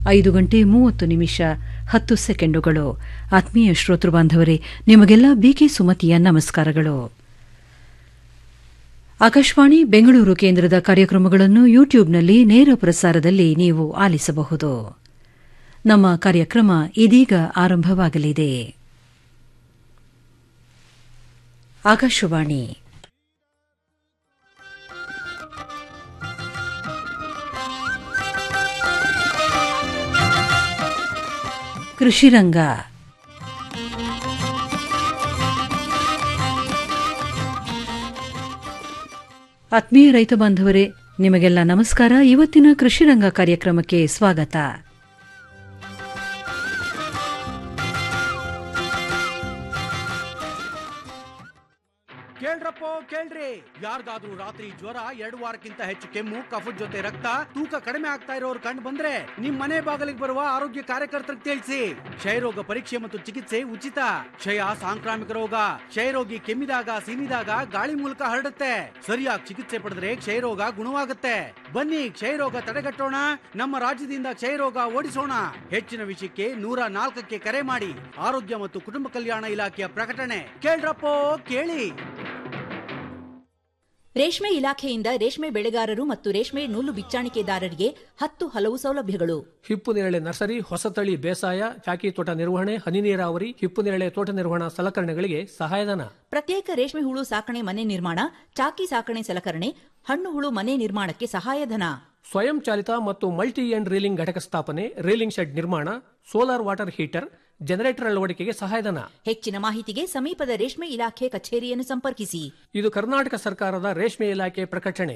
ಐದು ಗಂಟೆ ಮೂವತ್ತು ನಿಮಿಷ ಹತ್ತು ಸೆಕೆಂಡುಗಳು ಆತ್ಮೀಯ ಶ್ರೋತೃ ಬಾಂಧವರೇ ನಿಮಗೆಲ್ಲ ಬಿಕೆ ಸುಮತಿಯ ನಮಸ್ಕಾರಗಳು ಆಕಾಶವಾಣಿ ಬೆಂಗಳೂರು ಕೇಂದ್ರದ ಕಾರ್ಯಕ್ರಮಗಳನ್ನು ಯೂಟ್ಯೂಬ್ನಲ್ಲಿ ನೇರ ಪ್ರಸಾರದಲ್ಲಿ ನೀವು ಆಲಿಸಬಹುದು ನಮ್ಮ ಕಾರ್ಯಕ್ರಮ ಇದೀಗ ಆರಂಭವಾಗಲಿದೆ ಆಕಾಶವಾಣಿ ಕೃಷಿರಂಗ ಆತ್ಮೀಯ ರೈತ ಬಾಂಧವರೇ ನಿಮಗೆಲ್ಲ ನಮಸ್ಕಾರ ಇವತ್ತಿನ ಕೃಷಿರಂಗ ಕಾರ್ಯಕ್ರಮಕ್ಕೆ ಸ್ವಾಗತ ಕೇಳ್ರಪ್ಪೋ ಕೇಳ್ರಿ ಯಾರ್ಗಾದ್ರೂ ರಾತ್ರಿ ಜ್ವರ ಎರಡು ವಾರಕ್ಕಿಂತ ಹೆಚ್ಚು ಕೆಮ್ಮು ಕಫದ ಜೊತೆ ರಕ್ತ ತೂಕ ಕಡಿಮೆ ಆಗ್ತಾ ಇರೋರು ಕಂಡು ಬಂದ್ರೆ ನಿಮ್ ಮನೆ ಬಾಗಿಲಿಗೆ ಬರುವ ಆರೋಗ್ಯ ಕಾರ್ಯಕರ್ತರಿಗೆ ತಿಳಿಸಿ ಕ್ಷಯರೋಗ ಪರೀಕ್ಷೆ ಮತ್ತು ಚಿಕಿತ್ಸೆ ಉಚಿತ ಕ್ಷಯ ಸಾಂಕ್ರಾಮಿಕ ರೋಗ ಕ್ಷಯರೋಗಿ ಕೆಮ್ಮಿದಾಗ ಸೀನಿದಾಗ ಗಾಳಿ ಮೂಲಕ ಹರಡುತ್ತೆ ಸರಿಯಾಗಿ ಚಿಕಿತ್ಸೆ ಪಡೆದ್ರೆ ಕ್ಷಯರೋಗ ಗುಣವಾಗುತ್ತೆ ಬನ್ನಿ ಕ್ಷಯರೋಗ ತಡೆಗಟ್ಟೋಣ ನಮ್ಮ ರಾಜ್ಯದಿಂದ ಕ್ಷಯರೋಗ ಓಡಿಸೋಣ ಹೆಚ್ಚಿನ ವಿಷಯಕ್ಕೆ ನೂರ ನಾಲ್ಕಕ್ಕೆ ಕರೆ ಮಾಡಿ ಆರೋಗ್ಯ ಮತ್ತು ಕುಟುಂಬ ಕಲ್ಯಾಣ ಇಲಾಖೆಯ ಪ್ರಕಟಣೆ ಕೇಳ್ರಪ್ಪೋ ಕೇಳಿ ರೇಷ್ಮೆ ಇಲಾಖೆಯಿಂದ ರೇಷ್ಮೆ ಬೆಳೆಗಾರರು ಮತ್ತು ರೇಷ್ಮೆ ನೂಲು ಬಿಚ್ಚಾಣಿಕೆದಾರರಿಗೆ ಹತ್ತು ಹಲವು ಸೌಲಭ್ಯಗಳು ಹಿಪ್ಪು ನೇರಳೆ ನರ್ಸರಿ ಹೊಸತಳಿ ಬೇಸಾಯ ಚಾಕಿ ತೋಟ ನಿರ್ವಹಣೆ ಹನಿ ನೀರಾವರಿ ಹಿಪ್ಪು ನೇರಳೆ ತೋಟ ನಿರ್ವಹಣಾ ಸಲಕರಣೆಗಳಿಗೆ ಸಹಾಯಧನ ಪ್ರತ್ಯೇಕ ರೇಷ್ಮೆ ಹುಳು ಸಾಕಣೆ ಮನೆ ನಿರ್ಮಾಣ ಚಾಕಿ ಸಾಕಣೆ ಸಲಕರಣೆ ಹಣ್ಣು ಹುಳು ಮನೆ ನಿರ್ಮಾಣಕ್ಕೆ ಸಹಾಯಧನ ಸ್ವಯಂ ಚಾಲಿತ ಮತ್ತು ಮಲ್ಟಿ ಎಂಡ್ ರೀಲಿಂಗ್ ಘಟಕ ಸ್ಥಾಪನೆ ರೀಲಿಂಗ್ ಶೆಡ್ ನಿರ್ಮಾಣ ಸೋಲಾರ್ ವಾಟರ್ ಹೀಟರ್ ಜನರೇಟರ್ ಅಳವಡಿಕೆಗೆ ಸಹಾಯಧನ ಹೆಚ್ಚಿನ ಮಾಹಿತಿಗೆ ಸಮೀಪದ ರೇಷ್ಮೆ ಇಲಾಖೆ ಕಚೇರಿಯನ್ನು ಸಂಪರ್ಕಿಸಿ ಇದು ಕರ್ನಾಟಕ ಸರ್ಕಾರದ ರೇಷ್ಮೆ ಇಲಾಖೆ ಪ್ರಕಟಣೆ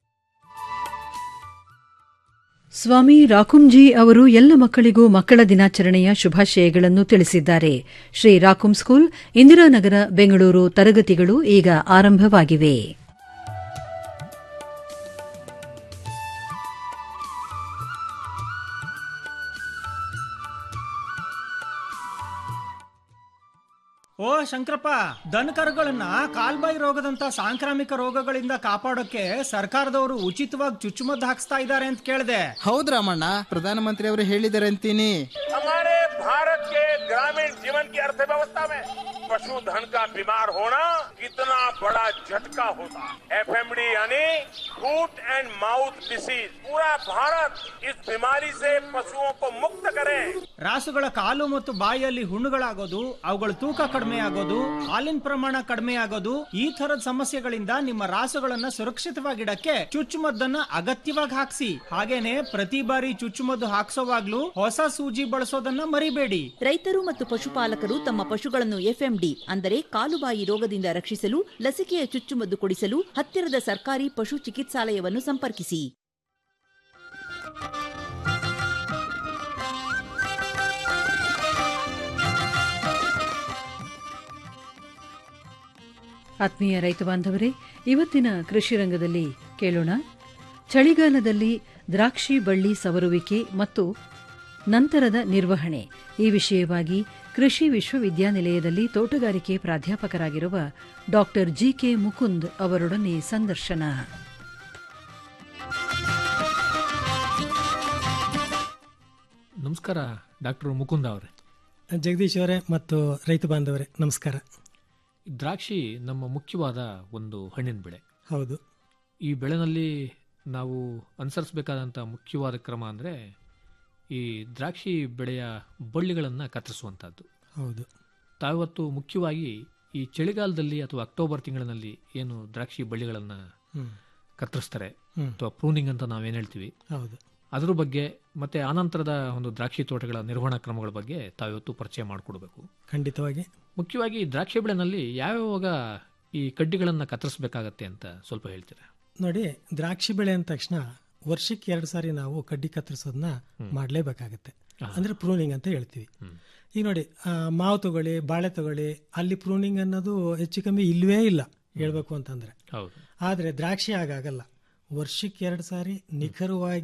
ಸ್ವಾಮಿ ರಾಕುಂಜಿ ಅವರು ಎಲ್ಲ ಮಕ್ಕಳಿಗೂ ಮಕ್ಕಳ ದಿನಾಚರಣೆಯ ಶುಭಾಶಯಗಳನ್ನು ತಿಳಿಸಿದ್ದಾರೆ ಶ್ರೀ ರಾಕುಂ ಸ್ಕೂಲ್ ಇಂದಿರಾನಗರ ಬೆಂಗಳೂರು ತರಗತಿಗಳು ಈಗ ಆರಂಭವಾಗಿವೆ ಓ ಶಂಕರಪ್ಪ ದನಕರುಗಳನ್ನ ಕಾಲ್ಬಾಯಿ ರೋಗದಂತ ಸಾಂಕ್ರಾಮಿಕ ರೋಗಗಳಿಂದ ಕಾಪಾಡೋಕೆ ಸರ್ಕಾರದವರು ಉಚಿತವಾಗಿ ಚುಚ್ಚುಮದ್ದು ಹಾಕ್ಸ್ತಾ ಇದ್ದಾರೆ ಅಂತ ಕೇಳಿದೆ ಹೌದ್ ರಾಮಣ್ಣ ಪ್ರಧಾನಮಂತ್ರಿ ಅವರು ಹೇಳಿದ್ದಾರೆ ಅಂತೀನಿ हमारे भारत के ग्रामीण जीवन की अर्थव्यवस्था में पशुधन का बीमार होना कितना बड़ा झटका होता एफएमडी यानी फूट एंड माउथ डिसीज पूरा भारत इस बीमारी से पशुओं को मुक्त करे ರಾಸುಗಳ ಕಾಲು ಮತ್ತು ಬಾಯಿಯಲ್ಲಿ ಹುಣ್ಣುಗಳಾಗೋದು ಅವುಗಳ ತೂಕ ಕಡಿಮೆ ಆಗೋದು ಹಾಲಿನ ಪ್ರಮಾಣ ಕಡಿಮೆ ಆಗೋದು ಈ ತರದ ಸಮಸ್ಯೆಗಳಿಂದ ನಿಮ್ಮ ರಾಸುಗಳನ್ನ ಸುರಕ್ಷಿತವಾಗಿಡಕ್ಕೆ ಚುಚ್ಚುಮದ್ದನ್ನ ಅಗತ್ಯವಾಗಿ ಹಾಕ್ಸಿ ಹಾಗೇನೆ ಪ್ರತಿ ಬಾರಿ ಚುಚ್ಚುಮದ್ದು ಹಾಕ್ಸೋವಾಗ್ಲೂ ಹೊಸ ಸೂಜಿ ಬಳಸೋದನ್ನ ಮರಿಬೇಡಿ ರೈತರು ಮತ್ತು ಪಶುಪಾಲಕರು ತಮ್ಮ ಪಶುಗಳನ್ನು ಎಫ್ಎಂಡಿ ಅಂದರೆ ಕಾಲುಬಾಯಿ ರೋಗದಿಂದ ರಕ್ಷಿಸಲು ಲಸಿಕೆಯ ಚುಚ್ಚುಮದ್ದು ಕೊಡಿಸಲು ಹತ್ತಿರದ ಸರ್ಕಾರಿ ಪಶು ಚಿಕಿತ್ಸಾಲಯವನ್ನು ಸಂಪರ್ಕಿಸಿ ಆತ್ಮೀಯ ರೈತ ಬಾಂಧವರೇ ಇವತ್ತಿನ ಕೃಷಿ ರಂಗದಲ್ಲಿ ಕೇಳೋಣ ಚಳಿಗಾಲದಲ್ಲಿ ದ್ರಾಕ್ಷಿ ಬಳ್ಳಿ ಸವರುವಿಕೆ ಮತ್ತು ನಂತರದ ನಿರ್ವಹಣೆ ಈ ವಿಷಯವಾಗಿ ಕೃಷಿ ವಿಶ್ವವಿದ್ಯಾನಿಲಯದಲ್ಲಿ ತೋಟಗಾರಿಕೆ ಪ್ರಾಧ್ಯಾಪಕರಾಗಿರುವ ಡಾಕ್ಟರ್ ಜಿಕೆ ಮುಕುಂದ್ ಅವರೊಡನೆ ಸಂದರ್ಶನ ನಮಸ್ಕಾರ ಡಾಕ್ಟರ್ ಮುಕುಂದ ಅವರೇ ಜಗದೀಶ್ ಅವರೇ ಮತ್ತು ರೈತ ಬಾಂಧವರೇ ನಮಸ್ಕಾರ ದ್ರಾಕ್ಷಿ ನಮ್ಮ ಮುಖ್ಯವಾದ ಒಂದು ಹಣ್ಣಿನ ಬೆಳೆ ಹೌದು ಈ ಬೆಳೆನಲ್ಲಿ ನಾವು ಅನುಸರಿಸಬೇಕಾದಂಥ ಮುಖ್ಯವಾದ ಕ್ರಮ ಅಂದರೆ ಈ ದ್ರಾಕ್ಷಿ ಬೆಳೆಯ ಬಳ್ಳಿಗಳನ್ನು ಕತ್ತರಿಸುವಂಥದ್ದು ಹೌದು ತಾವತ್ತು ಮುಖ್ಯವಾಗಿ ಈ ಚಳಿಗಾಲದಲ್ಲಿ ಅಥವಾ ಅಕ್ಟೋಬರ್ ತಿಂಗಳಿನಲ್ಲಿ ಏನು ದ್ರಾಕ್ಷಿ ಬಳ್ಳಿಗಳನ್ನು ಹ್ಮ್. ಕತ್ತರಿಸ್ತಾರೆ ಹ್ಮ್. ಅಥವಾ ಪ್ರೂನಿಂಗ್ ಅಂತ ನಾವೇನು ಹೇಳ್ತೀವಿ ಹೌದು ಅದ್ರ ಬಗ್ಗೆ ಮತ್ತೆ ಆನಂತರದ ಒಂದು ದ್ರಾಕ್ಷಿ ತೋಟಗಳ ನಿರ್ವಹಣಾ ಕ್ರಮಗಳ ಬಗ್ಗೆ ತಾವಿವತ್ತು ಪರಿಚಯ ಮಾಡಿಕೊಡ್ಬೇಕು ಖಂಡಿತವಾಗಿ ಮುಖ್ಯವಾಗಿ ದ್ರಾಕ್ಷಿ ಬೆಳೆನಲ್ಲಿ ಯಾವ್ಯಾವಾಗ ಈ ಕಡ್ಡಿಗಳನ್ನು ಕತ್ತರಿಸಬೇಕಾಗತ್ತೆ ಅಂತ ಸ್ವಲ್ಪ ಹೇಳ್ತೀರಾ ನೋಡಿ ದ್ರಾಕ್ಷಿ ಬೆಳೆ ಅಂದ ತಕ್ಷಣ ವರ್ಷಕ್ಕೆ ಎರಡು ಸಾರಿ ನಾವು ಕಡ್ಡಿ ಕತ್ತರಿಸೋದನ್ನ ಮಾಡಲೇಬೇಕಾಗತ್ತೆ ಅಂದ್ರೆ ಪ್ರೂನಿಂಗ್ ಅಂತ ಹೇಳ್ತೀವಿ ಈಗ ನೋಡಿ ಆ, ಮಾವು ತಗೊಳ್ಳಿ ಬಾಳೆ ತಗೊಳ್ಳಿ ಅಲ್ಲಿ ಪ್ರೂನಿಂಗ್ ಅನ್ನೋದು ಹೆಚ್ಚು ಕಮ್ಮಿ ಇಲ್ವೇ ಇಲ್ಲ ಹೇಳ್ಬೇಕು ಅಂತಂದ್ರೆ ಹೌದು ಆದರೆ ದ್ರಾಕ್ಷಿ ಆಗಾಗಲ್ಲ ವರ್ಷಕ್ಕೆ ಎರಡು ಸಾರಿ ನಿಖರವಾಗಿ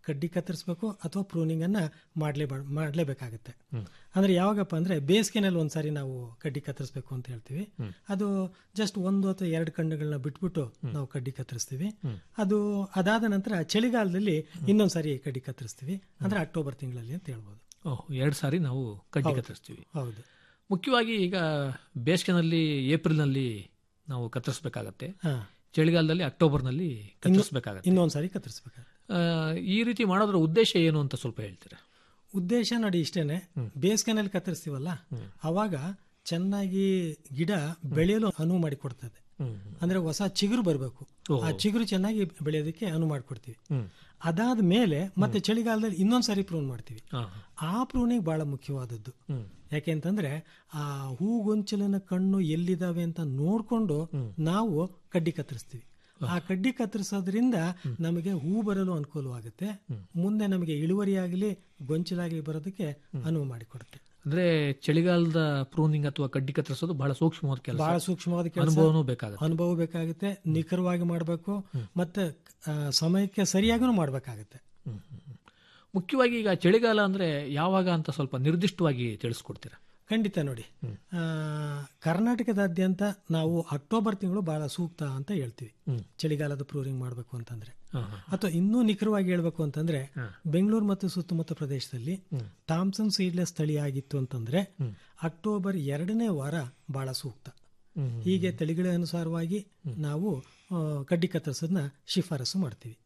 ಕಡ್ಡಿ ಕತ್ತರಿಸ್ಬೇಕು ಅಥವಾ ಪ್ರೂನಿಂಗ್ ಅನ್ನ ಮಾಡ್ಲೇ ಮಾಡ್ಲೇಬೇಕಾಗುತ್ತೆ ಅಂದ್ರೆ ಯಾವಾಗಪ್ಪ ಅಂದ್ರೆ ಬೇಸಿಗೆನಲ್ಲಿ ಒಂದ್ಸಾರಿ ನಾವು ಕಡ್ಡಿ ಕತ್ತರಿಸ್ಬೇಕು ಅಂತ ಹೇಳ್ತೀವಿ ಅದು ಜಸ್ಟ್ ಒಂದು ಅಥವಾ ಎರಡು ಕಣ್ಣುಗಳನ್ನ ಬಿಟ್ಬಿಟ್ಟು ನಾವು ಕಡ್ಡಿ ಕತ್ತರಿಸ್ತೀವಿ ಅದು ಅದಾದ ನಂತರ ಚಳಿಗಾಲದಲ್ಲಿ ಇನ್ನೊಂದ್ಸಾರಿ ಕಡ್ಡಿ ಕತ್ತರಿಸ್ತೀವಿ ಅಂದ್ರೆ ಅಕ್ಟೋಬರ್ ತಿಂಗಳಲ್ಲಿ ಅಂತ ಹೇಳ್ಬೋದು ಓಹ್ ಎರಡು ಸಾರಿ ನಾವು ಕಡ್ಡಿ ಕತ್ತರಿಸ್ತೀವಿ ಹೌದು ಮುಖ್ಯವಾಗಿ ಈಗ ಬೇಸಿಗೆನಲ್ಲಿ ಏಪ್ರಿಲ್ನಲ್ಲಿ ನಾವು ಕತ್ತರಿಸಬೇಕಾಗತ್ತೆ ಹಾ ಚಳಿಗಾಲದಲ್ಲಿ ಅಕ್ಟೋಬರ್ನಲ್ಲಿ ಕತ್ತರಿಸಬೇಕಾಗತ್ತೆ ಇನ್ನೊಂದ್ಸಾರಿ ಕತ್ತರಿಸ್ಬೇಕಾಗುತ್ತೆ ಆ, ಈ ರೀತಿ ಮಾಡೋದ್ರ ಉದ್ದೇಶ ಏನು ಅಂತ ಸ್ವಲ್ಪ ಹೇಳ್ತೀರಾ ಉದ್ದೇಶ ನೋಡಿ ಇಷ್ಟೇನೆ ಬೇಸಿಗೆನಲ್ಲಿ ಕತ್ತರಿಸ್ತೀವಲ್ಲ ಅವಾಗ ಚೆನ್ನಾಗಿ ಗಿಡ ಬೆಳೆಯಲು ಅನುವು ಮಾಡಿಕೊಡ್ತದೆ ಅಂದ್ರೆ ಹೊಸ ಚಿಗುರು ಬರಬೇಕು ಆ ಚಿಗುರು ಚೆನ್ನಾಗಿ ಬೆಳೆಯೋದಕ್ಕೆ ಅನುವು ಮಾಡಿಕೊಡ್ತೀವಿ ಅದಾದ ಮೇಲೆ ಮತ್ತೆ ಚಳಿಗಾಲದಲ್ಲಿ ಇನ್ನೊಂದ್ಸರಿ ಪ್ರೂನ್ ಮಾಡ್ತೀವಿ ಆ ಪ್ರೂನಿಂಗ್ ಬಹಳ ಮುಖ್ಯವಾದದ್ದು ಯಾಕೆಂತಂದ್ರೆ ಆ ಹೂಗೊಂಚಲಿನ ಕಣ್ಣು ಎಲ್ಲಿದಾವೆ ಅಂತ ನೋಡ್ಕೊಂಡು ನಾವು ಕಡ್ಡಿ ಕತ್ತರಿಸ್ತೀವಿ ಆ ಕಡ್ಡಿ ಕತ್ತರಿಸೋದ್ರಿಂದ ನಮಗೆ ಹೂ ಬರಲು ಅನುಕೂಲವಾಗುತ್ತೆ ಮುಂದೆ ನಮಗೆ ಇಳುವರಿಯಾಗಲಿ ಗೊಂಚಲಾಗಲಿ ಬರೋದಕ್ಕೆ ಅನುವು ಮಾಡಿಕೊಡುತ್ತೆ ಅಂದ್ರೆ ಚಳಿಗಾಲದ ಪ್ರೂನಿಂಗ್ ಅಥವಾ ಕಡ್ಡಿ ಕತ್ತರಿಸೋದು ಬಹಳ ಸೂಕ್ಷ್ಮವಾದ ಕೆಲಸ ಬಹಳ ಸೂಕ್ಷ್ಮವಾದ ಕೆಲಸ ಅನುಭವನೂ ಬೇಕಾಗುತ್ತೆ ಅನುಭವ ಬೇಕಾಗುತ್ತೆ ನಿಖರವಾಗಿ ಮಾಡಬೇಕು ಮತ್ತೆ ಆ, ಸಮಯಕ್ಕೆ ಸರಿಯಾಗೂ ಮಾಡಬೇಕಾಗುತ್ತೆ ಮುಖ್ಯವಾಗಿ ಈಗ ಚಳಿಗಾಲ ಅಂದ್ರೆ ಯಾವಾಗ ಅಂತ ಸ್ವಲ್ಪ ನಿರ್ದಿಷ್ಟವಾಗಿ ತಿಳಿಸ್ಕೊಡ್ತೀರಾ ಖಂಡಿತ ನೋಡಿ ಆ, ಕರ್ನಾಟಕದಾದ್ಯಂತ ನಾವು ಅಕ್ಟೋಬರ್ ತಿಂಗಳು ಬಹಳ ಸೂಕ್ತ ಅಂತ ಹೇಳ್ತೀವಿ ಚಳಿಗಾಲದ ಪ್ರೂರಿಂಗ್ ಮಾಡಬೇಕು ಅಂತಂದ್ರೆ ಅಥವಾ ಇನ್ನೂ ನಿಖರವಾಗಿ ಹೇಳ್ಬೇಕು ಅಂತಂದ್ರೆ ಬೆಂಗಳೂರು ಮತ್ತು ಸುತ್ತಮುತ್ತ ಪ್ರದೇಶದಲ್ಲಿ ಥಾಮ್ಸನ್ ಸೀಡ್ಲೆಸ್ ತಳಿ ಆಗಿತ್ತು ಅಂತಂದ್ರೆ ಅಕ್ಟೋಬರ್ ಎರಡನೇ ವಾರ ಬಹಳ ಸೂಕ್ತ ಹೀಗೆ ತಳಿಗಳ ಅನುಸಾರವಾಗಿ ನಾವು ಆ, ಕಡ್ಡಿ ಕತ್ತರಿಸೋದನ್ನ ಶಿಫಾರಸು ಮಾಡ್ತೀವಿ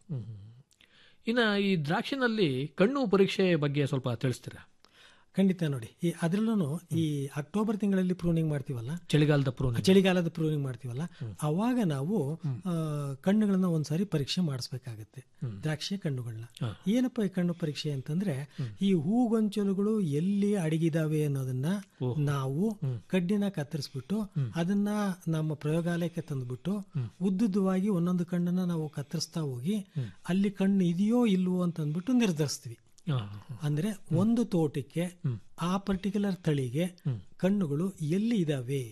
ಇನ್ನ ಈ ದ್ರಾಕ್ಷಿನಲ್ಲಿ ಕಣ್ಣು ಪರೀಕ್ಷೆ ಬಗ್ಗೆ ಸ್ವಲ್ಪ ತಿಳಿಸ್ತೀರಾ ಖಂಡಿತ ನೋಡಿ ಈ ಅದ್ರಲ್ಲೂ ಈ ಅಕ್ಟೋಬರ್ ತಿಂಗಳಲ್ಲಿ ಪ್ರೂನಿಂಗ್ ಮಾಡ್ತೀವಲ್ಲ ಚಳಿಗಾಲದ ಪ್ರೂನಿಂಗ್ ಚಳಿಗಾಲದ ಪ್ರೂನಿಂಗ್ ಮಾಡ್ತೀವಲ್ಲ ಅವಾಗ ನಾವು ಆ, ಕಣ್ಣುಗಳನ್ನ ಒಂದ್ಸಾರಿ ಪರೀಕ್ಷೆ ಮಾಡಿಸ್ಬೇಕಾಗತ್ತೆ ದ್ರಾಕ್ಷಿಯ ಕಣ್ಣುಗಳನ್ನ ಏನಪ್ಪ ಈ ಕಣ್ಣು ಪರೀಕ್ಷೆ ಅಂತಂದ್ರೆ ಈ ಹೂಗೊಂಚಲುಗಳು ಎಲ್ಲಿ ಅಡಗಿದಾವೆ ಅನ್ನೋದನ್ನ ನಾವು ಕಡ್ಡಿನ ಕತ್ತರಿಸ್ಬಿಟ್ಟು ಅದನ್ನ ನಮ್ಮ ಪ್ರಯೋಗಾಲಯಕ್ಕೆ ತಂದ್ಬಿಟ್ಟು ಉದ್ದುದ್ದವಾಗಿ ಒಂದೊಂದು ಕಣ್ಣನ್ನ ನಾವು ಕತ್ತರಿಸ್ತಾ ಹೋಗಿ ಅಲ್ಲಿ ಕಣ್ಣು ಇದೆಯೋ ಇಲ್ವೋ ಅಂತ ಅಂದ್ಬಿಟ್ಟು ನಿರ್ಧರಿಸ್ತೀವಿ ಅಂದ್ರೆ ಒಂದು ತೋಟಕ್ಕೆ ಆ ಪರ್ಟಿಕ್ಯುಲರ್ ತಳಿಗೆ ಕಣ್ಣುಗಳು ಎಲ್ಲಿ ಇದಾವೆ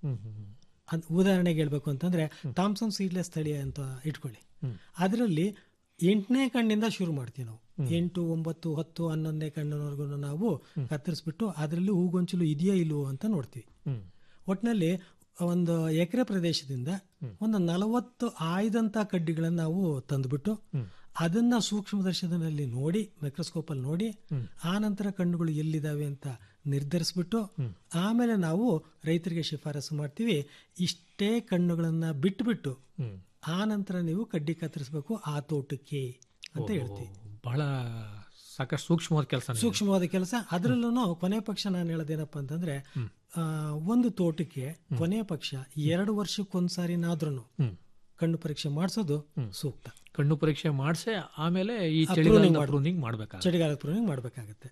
ಅದ್ ಉದಾಹರಣೆಗೆ ಹೇಳ್ಬೇಕು ಅಂತಂದ್ರೆ ಥಾಮ್ಸನ್ ಸೀಡ್ಲೆಸ್ ತಳಿ ಅಂತ ಇಟ್ಕೊಳ್ಳಿ ಅದರಲ್ಲಿ ಎಂಟನೇ ಕಣ್ಣಿಂದ ಶುರು ಮಾಡ್ತೀವಿ ನಾವು ಎಂಟು ಒಂಬತ್ತು ಹತ್ತು ಹನ್ನೊಂದನೇ ಕಣ್ಣಿನವರೆಗೂ ನಾವು ಕತ್ತರಿಸ್ಬಿಟ್ಟು ಅದರಲ್ಲಿ ಹೂಗೊಂಚಲು ಇದೆಯಾ ಇಲ್ವೋ ಅಂತ ನೋಡ್ತೀವಿ ಒಟ್ಟಿನಲ್ಲಿ ಒಂದು ಎಕರೆ ಪ್ರದೇಶದಿಂದ ಒಂದು ನಲವತ್ತು ಆಯ್ದಂತ ಕಡ್ಡಿಗಳನ್ನ ನಾವು ತಂದ್ಬಿಟ್ಟು ಅದನ್ನ ಸೂಕ್ಷ್ಮದರ್ಶನದಲ್ಲಿ ನೋಡಿ ಮೈಕ್ರೋಸ್ಕೋಪ್ ಅಲ್ಲಿ ನೋಡಿ ಆ ನಂತರ ಕಣ್ಣುಗಳು ಎಲ್ಲಿದಾವೆ ಅಂತ ನಿರ್ಧರಿಸ್ಬಿಟ್ಟು ಆಮೇಲೆ ನಾವು ರೈತರಿಗೆ ಶಿಫಾರಸು ಮಾಡ್ತೀವಿ ಇಷ್ಟೇ ಕಣ್ಣುಗಳನ್ನ ಬಿಟ್ಬಿಟ್ಟು ಆ ನಂತರ ನೀವು ಕಡ್ಡಿ ಕತ್ತರಿಸ್ಬೇಕು ಆ ತೋಟಕ್ಕೆ ಅಂತ ಹೇಳ್ತೀವಿ ಬಹಳ ಸಾಕಷ್ಟು ಸೂಕ್ಷ್ಮವಾದ ಕೆಲಸ ಸೂಕ್ಷ್ಮವಾದ ಕೆಲಸ ಅದರಲ್ಲೂ ಕೊನೆ ಪಕ್ಷ ನಾನು ಹೇಳೋದೇನಪ್ಪ ಅಂತಂದ್ರೆ ಆ, ಒಂದು ತೋಟಕ್ಕೆ ಕೊನೆ ಪಕ್ಷ ಎರಡು ವರ್ಷಕ್ಕೊಂದ್ಸಾರಿನಾದ್ರೂ ಕಣ್ಣು ಪರೀಕ್ಷೆ ಮಾಡಿಸೋದು ಸೂಕ್ತ ಕಣ್ಣು ಪರೀಕ್ಷೆ ಮಾಡಿಸಿ ಆಮೇಲೆ ಈ ಚಳಿಗಾಲದ ಪ್ರೂನಿಂಗ್ ಮಾಡ್ಬೇಕಾಗುತ್ತೆ ಚಳಿಗಾಲದ ಪ್ರೂನಿಂಗ್ ಮಾಡಬೇಕಾಗತ್ತೆ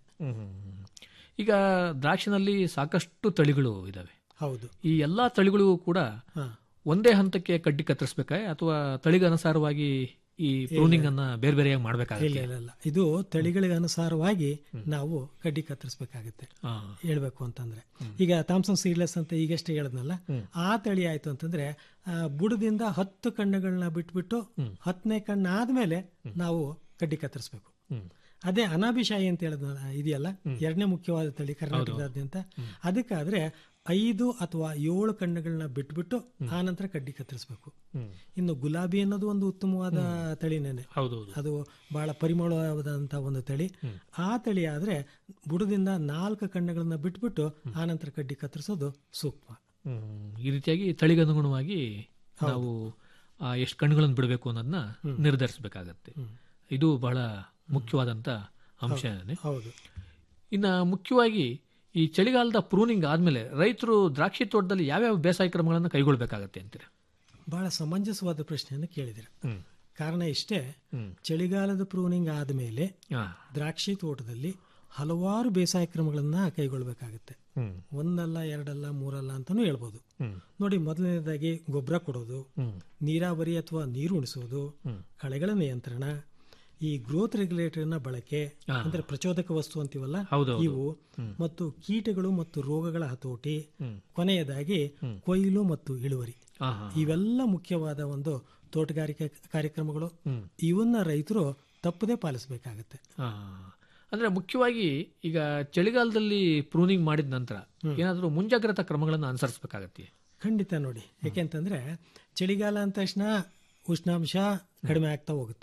ಈಗ ದ್ರಾಕ್ಷಿನಲ್ಲಿ ಸಾಕಷ್ಟು ತಳಿಗಳು ಇದಾವೆ ಹೌದು ಈ ಎಲ್ಲಾ ತಳಿಗಳಿಗೂ ಕೂಡ ಹಾ. ಒಂದೇ ಹಂತಕ್ಕೆ ಕಡ್ಡಿ ಕತ್ತರಿಸಬೇಕಾ ಅಥವಾ ತಳಿಗನುಸಾರವಾಗಿ ಈ ಪ್ರೂನಿಂಗ್ ಅನ್ನ ಬೇರೆ ಬೇರೆಯಾಗಿ ಇಲ್ಲ ಮಾಡ್ಬೇಕಾಗುತ್ತೆ ಇಲ್ಲ ಇಲ್ಲ ಇದು ತಳಿಗಳಿಗೆ ಅನುಸಾರವಾಗಿ ನಾವು ಕಡ್ಡಿ ಕತ್ತರಿಸಬೇಕಾಗತ್ತೆ ಹಾ. ಹೇಳ್ಬೇಕು ಅಂತಂದ್ರೆ ಈಗ ಥಾಮ್ಸನ್ ಸೀಡ್ಲೆಸ್ ಅಂತ ಈಗಷ್ಟೇ ಹೇಳದ್ನಲ್ಲ ಆ ತಳಿ ಆಯ್ತು ಅಂತಂದ್ರೆ ಆ, ಬುಡದಿಂದ ಹತ್ತು ಕಣ್ಣುಗಳನ್ನ ಬಿಟ್ಬಿಟ್ಟು ಹತ್ತನೇ ಕಣ್ಣು ಆದ್ಮೇಲೆ ನಾವು ಕಡ್ಡಿ ಕತ್ತರಿಸ್ಬೇಕು ಅದೇ ಅನಾಭಿಶಾಯಿ ಅಂತ ಹೇಳದ್ನಲ್ಲ ಇದೆಯಲ್ಲ ಎರಡನೇ ಮುಖ್ಯವಾದ ತಳಿ ಕರ್ನಾಟಕದಾದ್ಯಂತ ಅದಕ್ಕಾದ್ರೆ ಐದು ಅಥವಾ ಏಳು ಕಣ್ಣುಗಳನ್ನ ಬಿಟ್ಬಿಟ್ಟು ಆ ನಂತರ ಕಡ್ಡಿ ಕತ್ತರಿಸ್ಬೇಕು ಇನ್ನು ಗುಲಾಬಿ ಅನ್ನೋದು ಒಂದು ಉತ್ತಮವಾದ ತಳಿನೇನೆ ಹೌದೌದು ಅದು ಬಹಳ ಪರಿಮಳವಾದಂತ ಒಂದು ತಳಿ ಆ ತಳಿ ಆದ್ರೆ ಬುಡದಿಂದ ನಾಲ್ಕು ಕಣ್ಣುಗಳನ್ನ ಬಿಟ್ಬಿಟ್ಟು ಆ ನಂತರ ಕಡ್ಡಿ ಕತ್ತರಿಸೋದು ಸೂಕ್ತ ಹ್ಮ್. ಈ ರೀತಿಯಾಗಿ ತಳಿಗನುಗುಣವಾಗಿ ನಾವು ಎಷ್ಟು ಕಣ್ಣುಗಳನ್ನು ಬಿಡಬೇಕು ಅನ್ನೋದನ್ನ ನಿರ್ಧರಿಸಬೇಕಾಗತ್ತೆ ಇದು ಬಹಳ ಮುಖ್ಯವಾದಂತ ಅಂಶನೇ ಹೌದು ಇನ್ನ ಮುಖ್ಯವಾಗಿ ಈ ಚಳಿಗಾಲದ ಪ್ರೂನಿಂಗ್ ಆದ್ಮೇಲೆ ರೈತರು ದ್ರಾಕ್ಷಿ ತೋಟದಲ್ಲಿ ಯಾವ್ಯಾವ ಬೇಸಾಯ ಕ್ರಮಗಳನ್ನು ಕೈಗೊಳ್ಬೇಕಾಗತ್ತೆ ಅಂತೀರ ಬಹಳ ಸಮಂಜಸವಾದ ಪ್ರಶ್ನೆಯನ್ನು ಕೇಳಿದಿರ ಕಾರಣ ಇಷ್ಟೇ ಚಳಿಗಾಲದ ಪ್ರೂನಿಂಗ್ ಆದಮೇಲೆ ದ್ರಾಕ್ಷಿ ತೋಟದಲ್ಲಿ ಹಲವಾರು ಬೇಸಾಯ ಕ್ರಮಗಳನ್ನ ಕೈಗೊಳ್ಳಬೇಕಾಗುತ್ತೆ ಒಂದಲ್ಲ ಎರಡಲ್ಲ ಮೂರಲ್ಲ ಅಂತಾನೂ ಹೇಳ್ಬೋದು ನೋಡಿ ಮೊದಲನೇದಾಗಿ ಗೊಬ್ಬರ ಕೊಡೋದು ನೀರಾವರಿ ಅಥವಾ ನೀರು ಉಣಿಸೋದು ಕಳೆಗಳ ನಿಯಂತ್ರಣ ಈ ಗ್ರೋತ್ ರೆಗ್ಯುಲೇಟರ್ನ ಬಳಕೆ ಅಂದ್ರೆ ಪ್ರಚೋದಕ ವಸ್ತು ಅಂತೀವಲ್ಲ ಹೌದೌದು. ಇವು ಮತ್ತು ಕೀಟಗಳು ಮತ್ತು ರೋಗಗಳ ಹತೋಟಿ ಕೊನೆಯದಾಗಿ ಕೊಯ್ಲು ಮತ್ತು ಇಳುವರಿ ಇವೆಲ್ಲ ಮುಖ್ಯವಾದ ಒಂದು ತೋಟಗಾರಿಕೆ ಕಾರ್ಯಕ್ರಮಗಳು ಇವನ್ನ ರೈತರು ತಪ್ಪದೇ ಪಾಲಿಸಬೇಕಾಗತ್ತೆ ಆ, ಅಂದ್ರೆ ಮುಖ್ಯವಾಗಿ ಈಗ ಚಳಿಗಾಲದಲ್ಲಿ ಪ್ರೂನಿಂಗ್ ಮಾಡಿದ ನಂತರ ಏನಾದರೂ ಮುಂಜಾಗ್ರತಾ ಕ್ರಮಗಳನ್ನು ಅನುಸರಿಸಬೇಕಾಗತ್ತೆ ಖಂಡಿತ ನೋಡಿ ಯಾಕೆಂತಂದ್ರೆ ಚಳಿಗಾಲ ಅಂದ ತಕ್ಷಣ ಉಷ್ಣಾಂಶ ಕಡಿಮೆ ಆಗ್ತಾ ಹೋಗುತ್ತೆ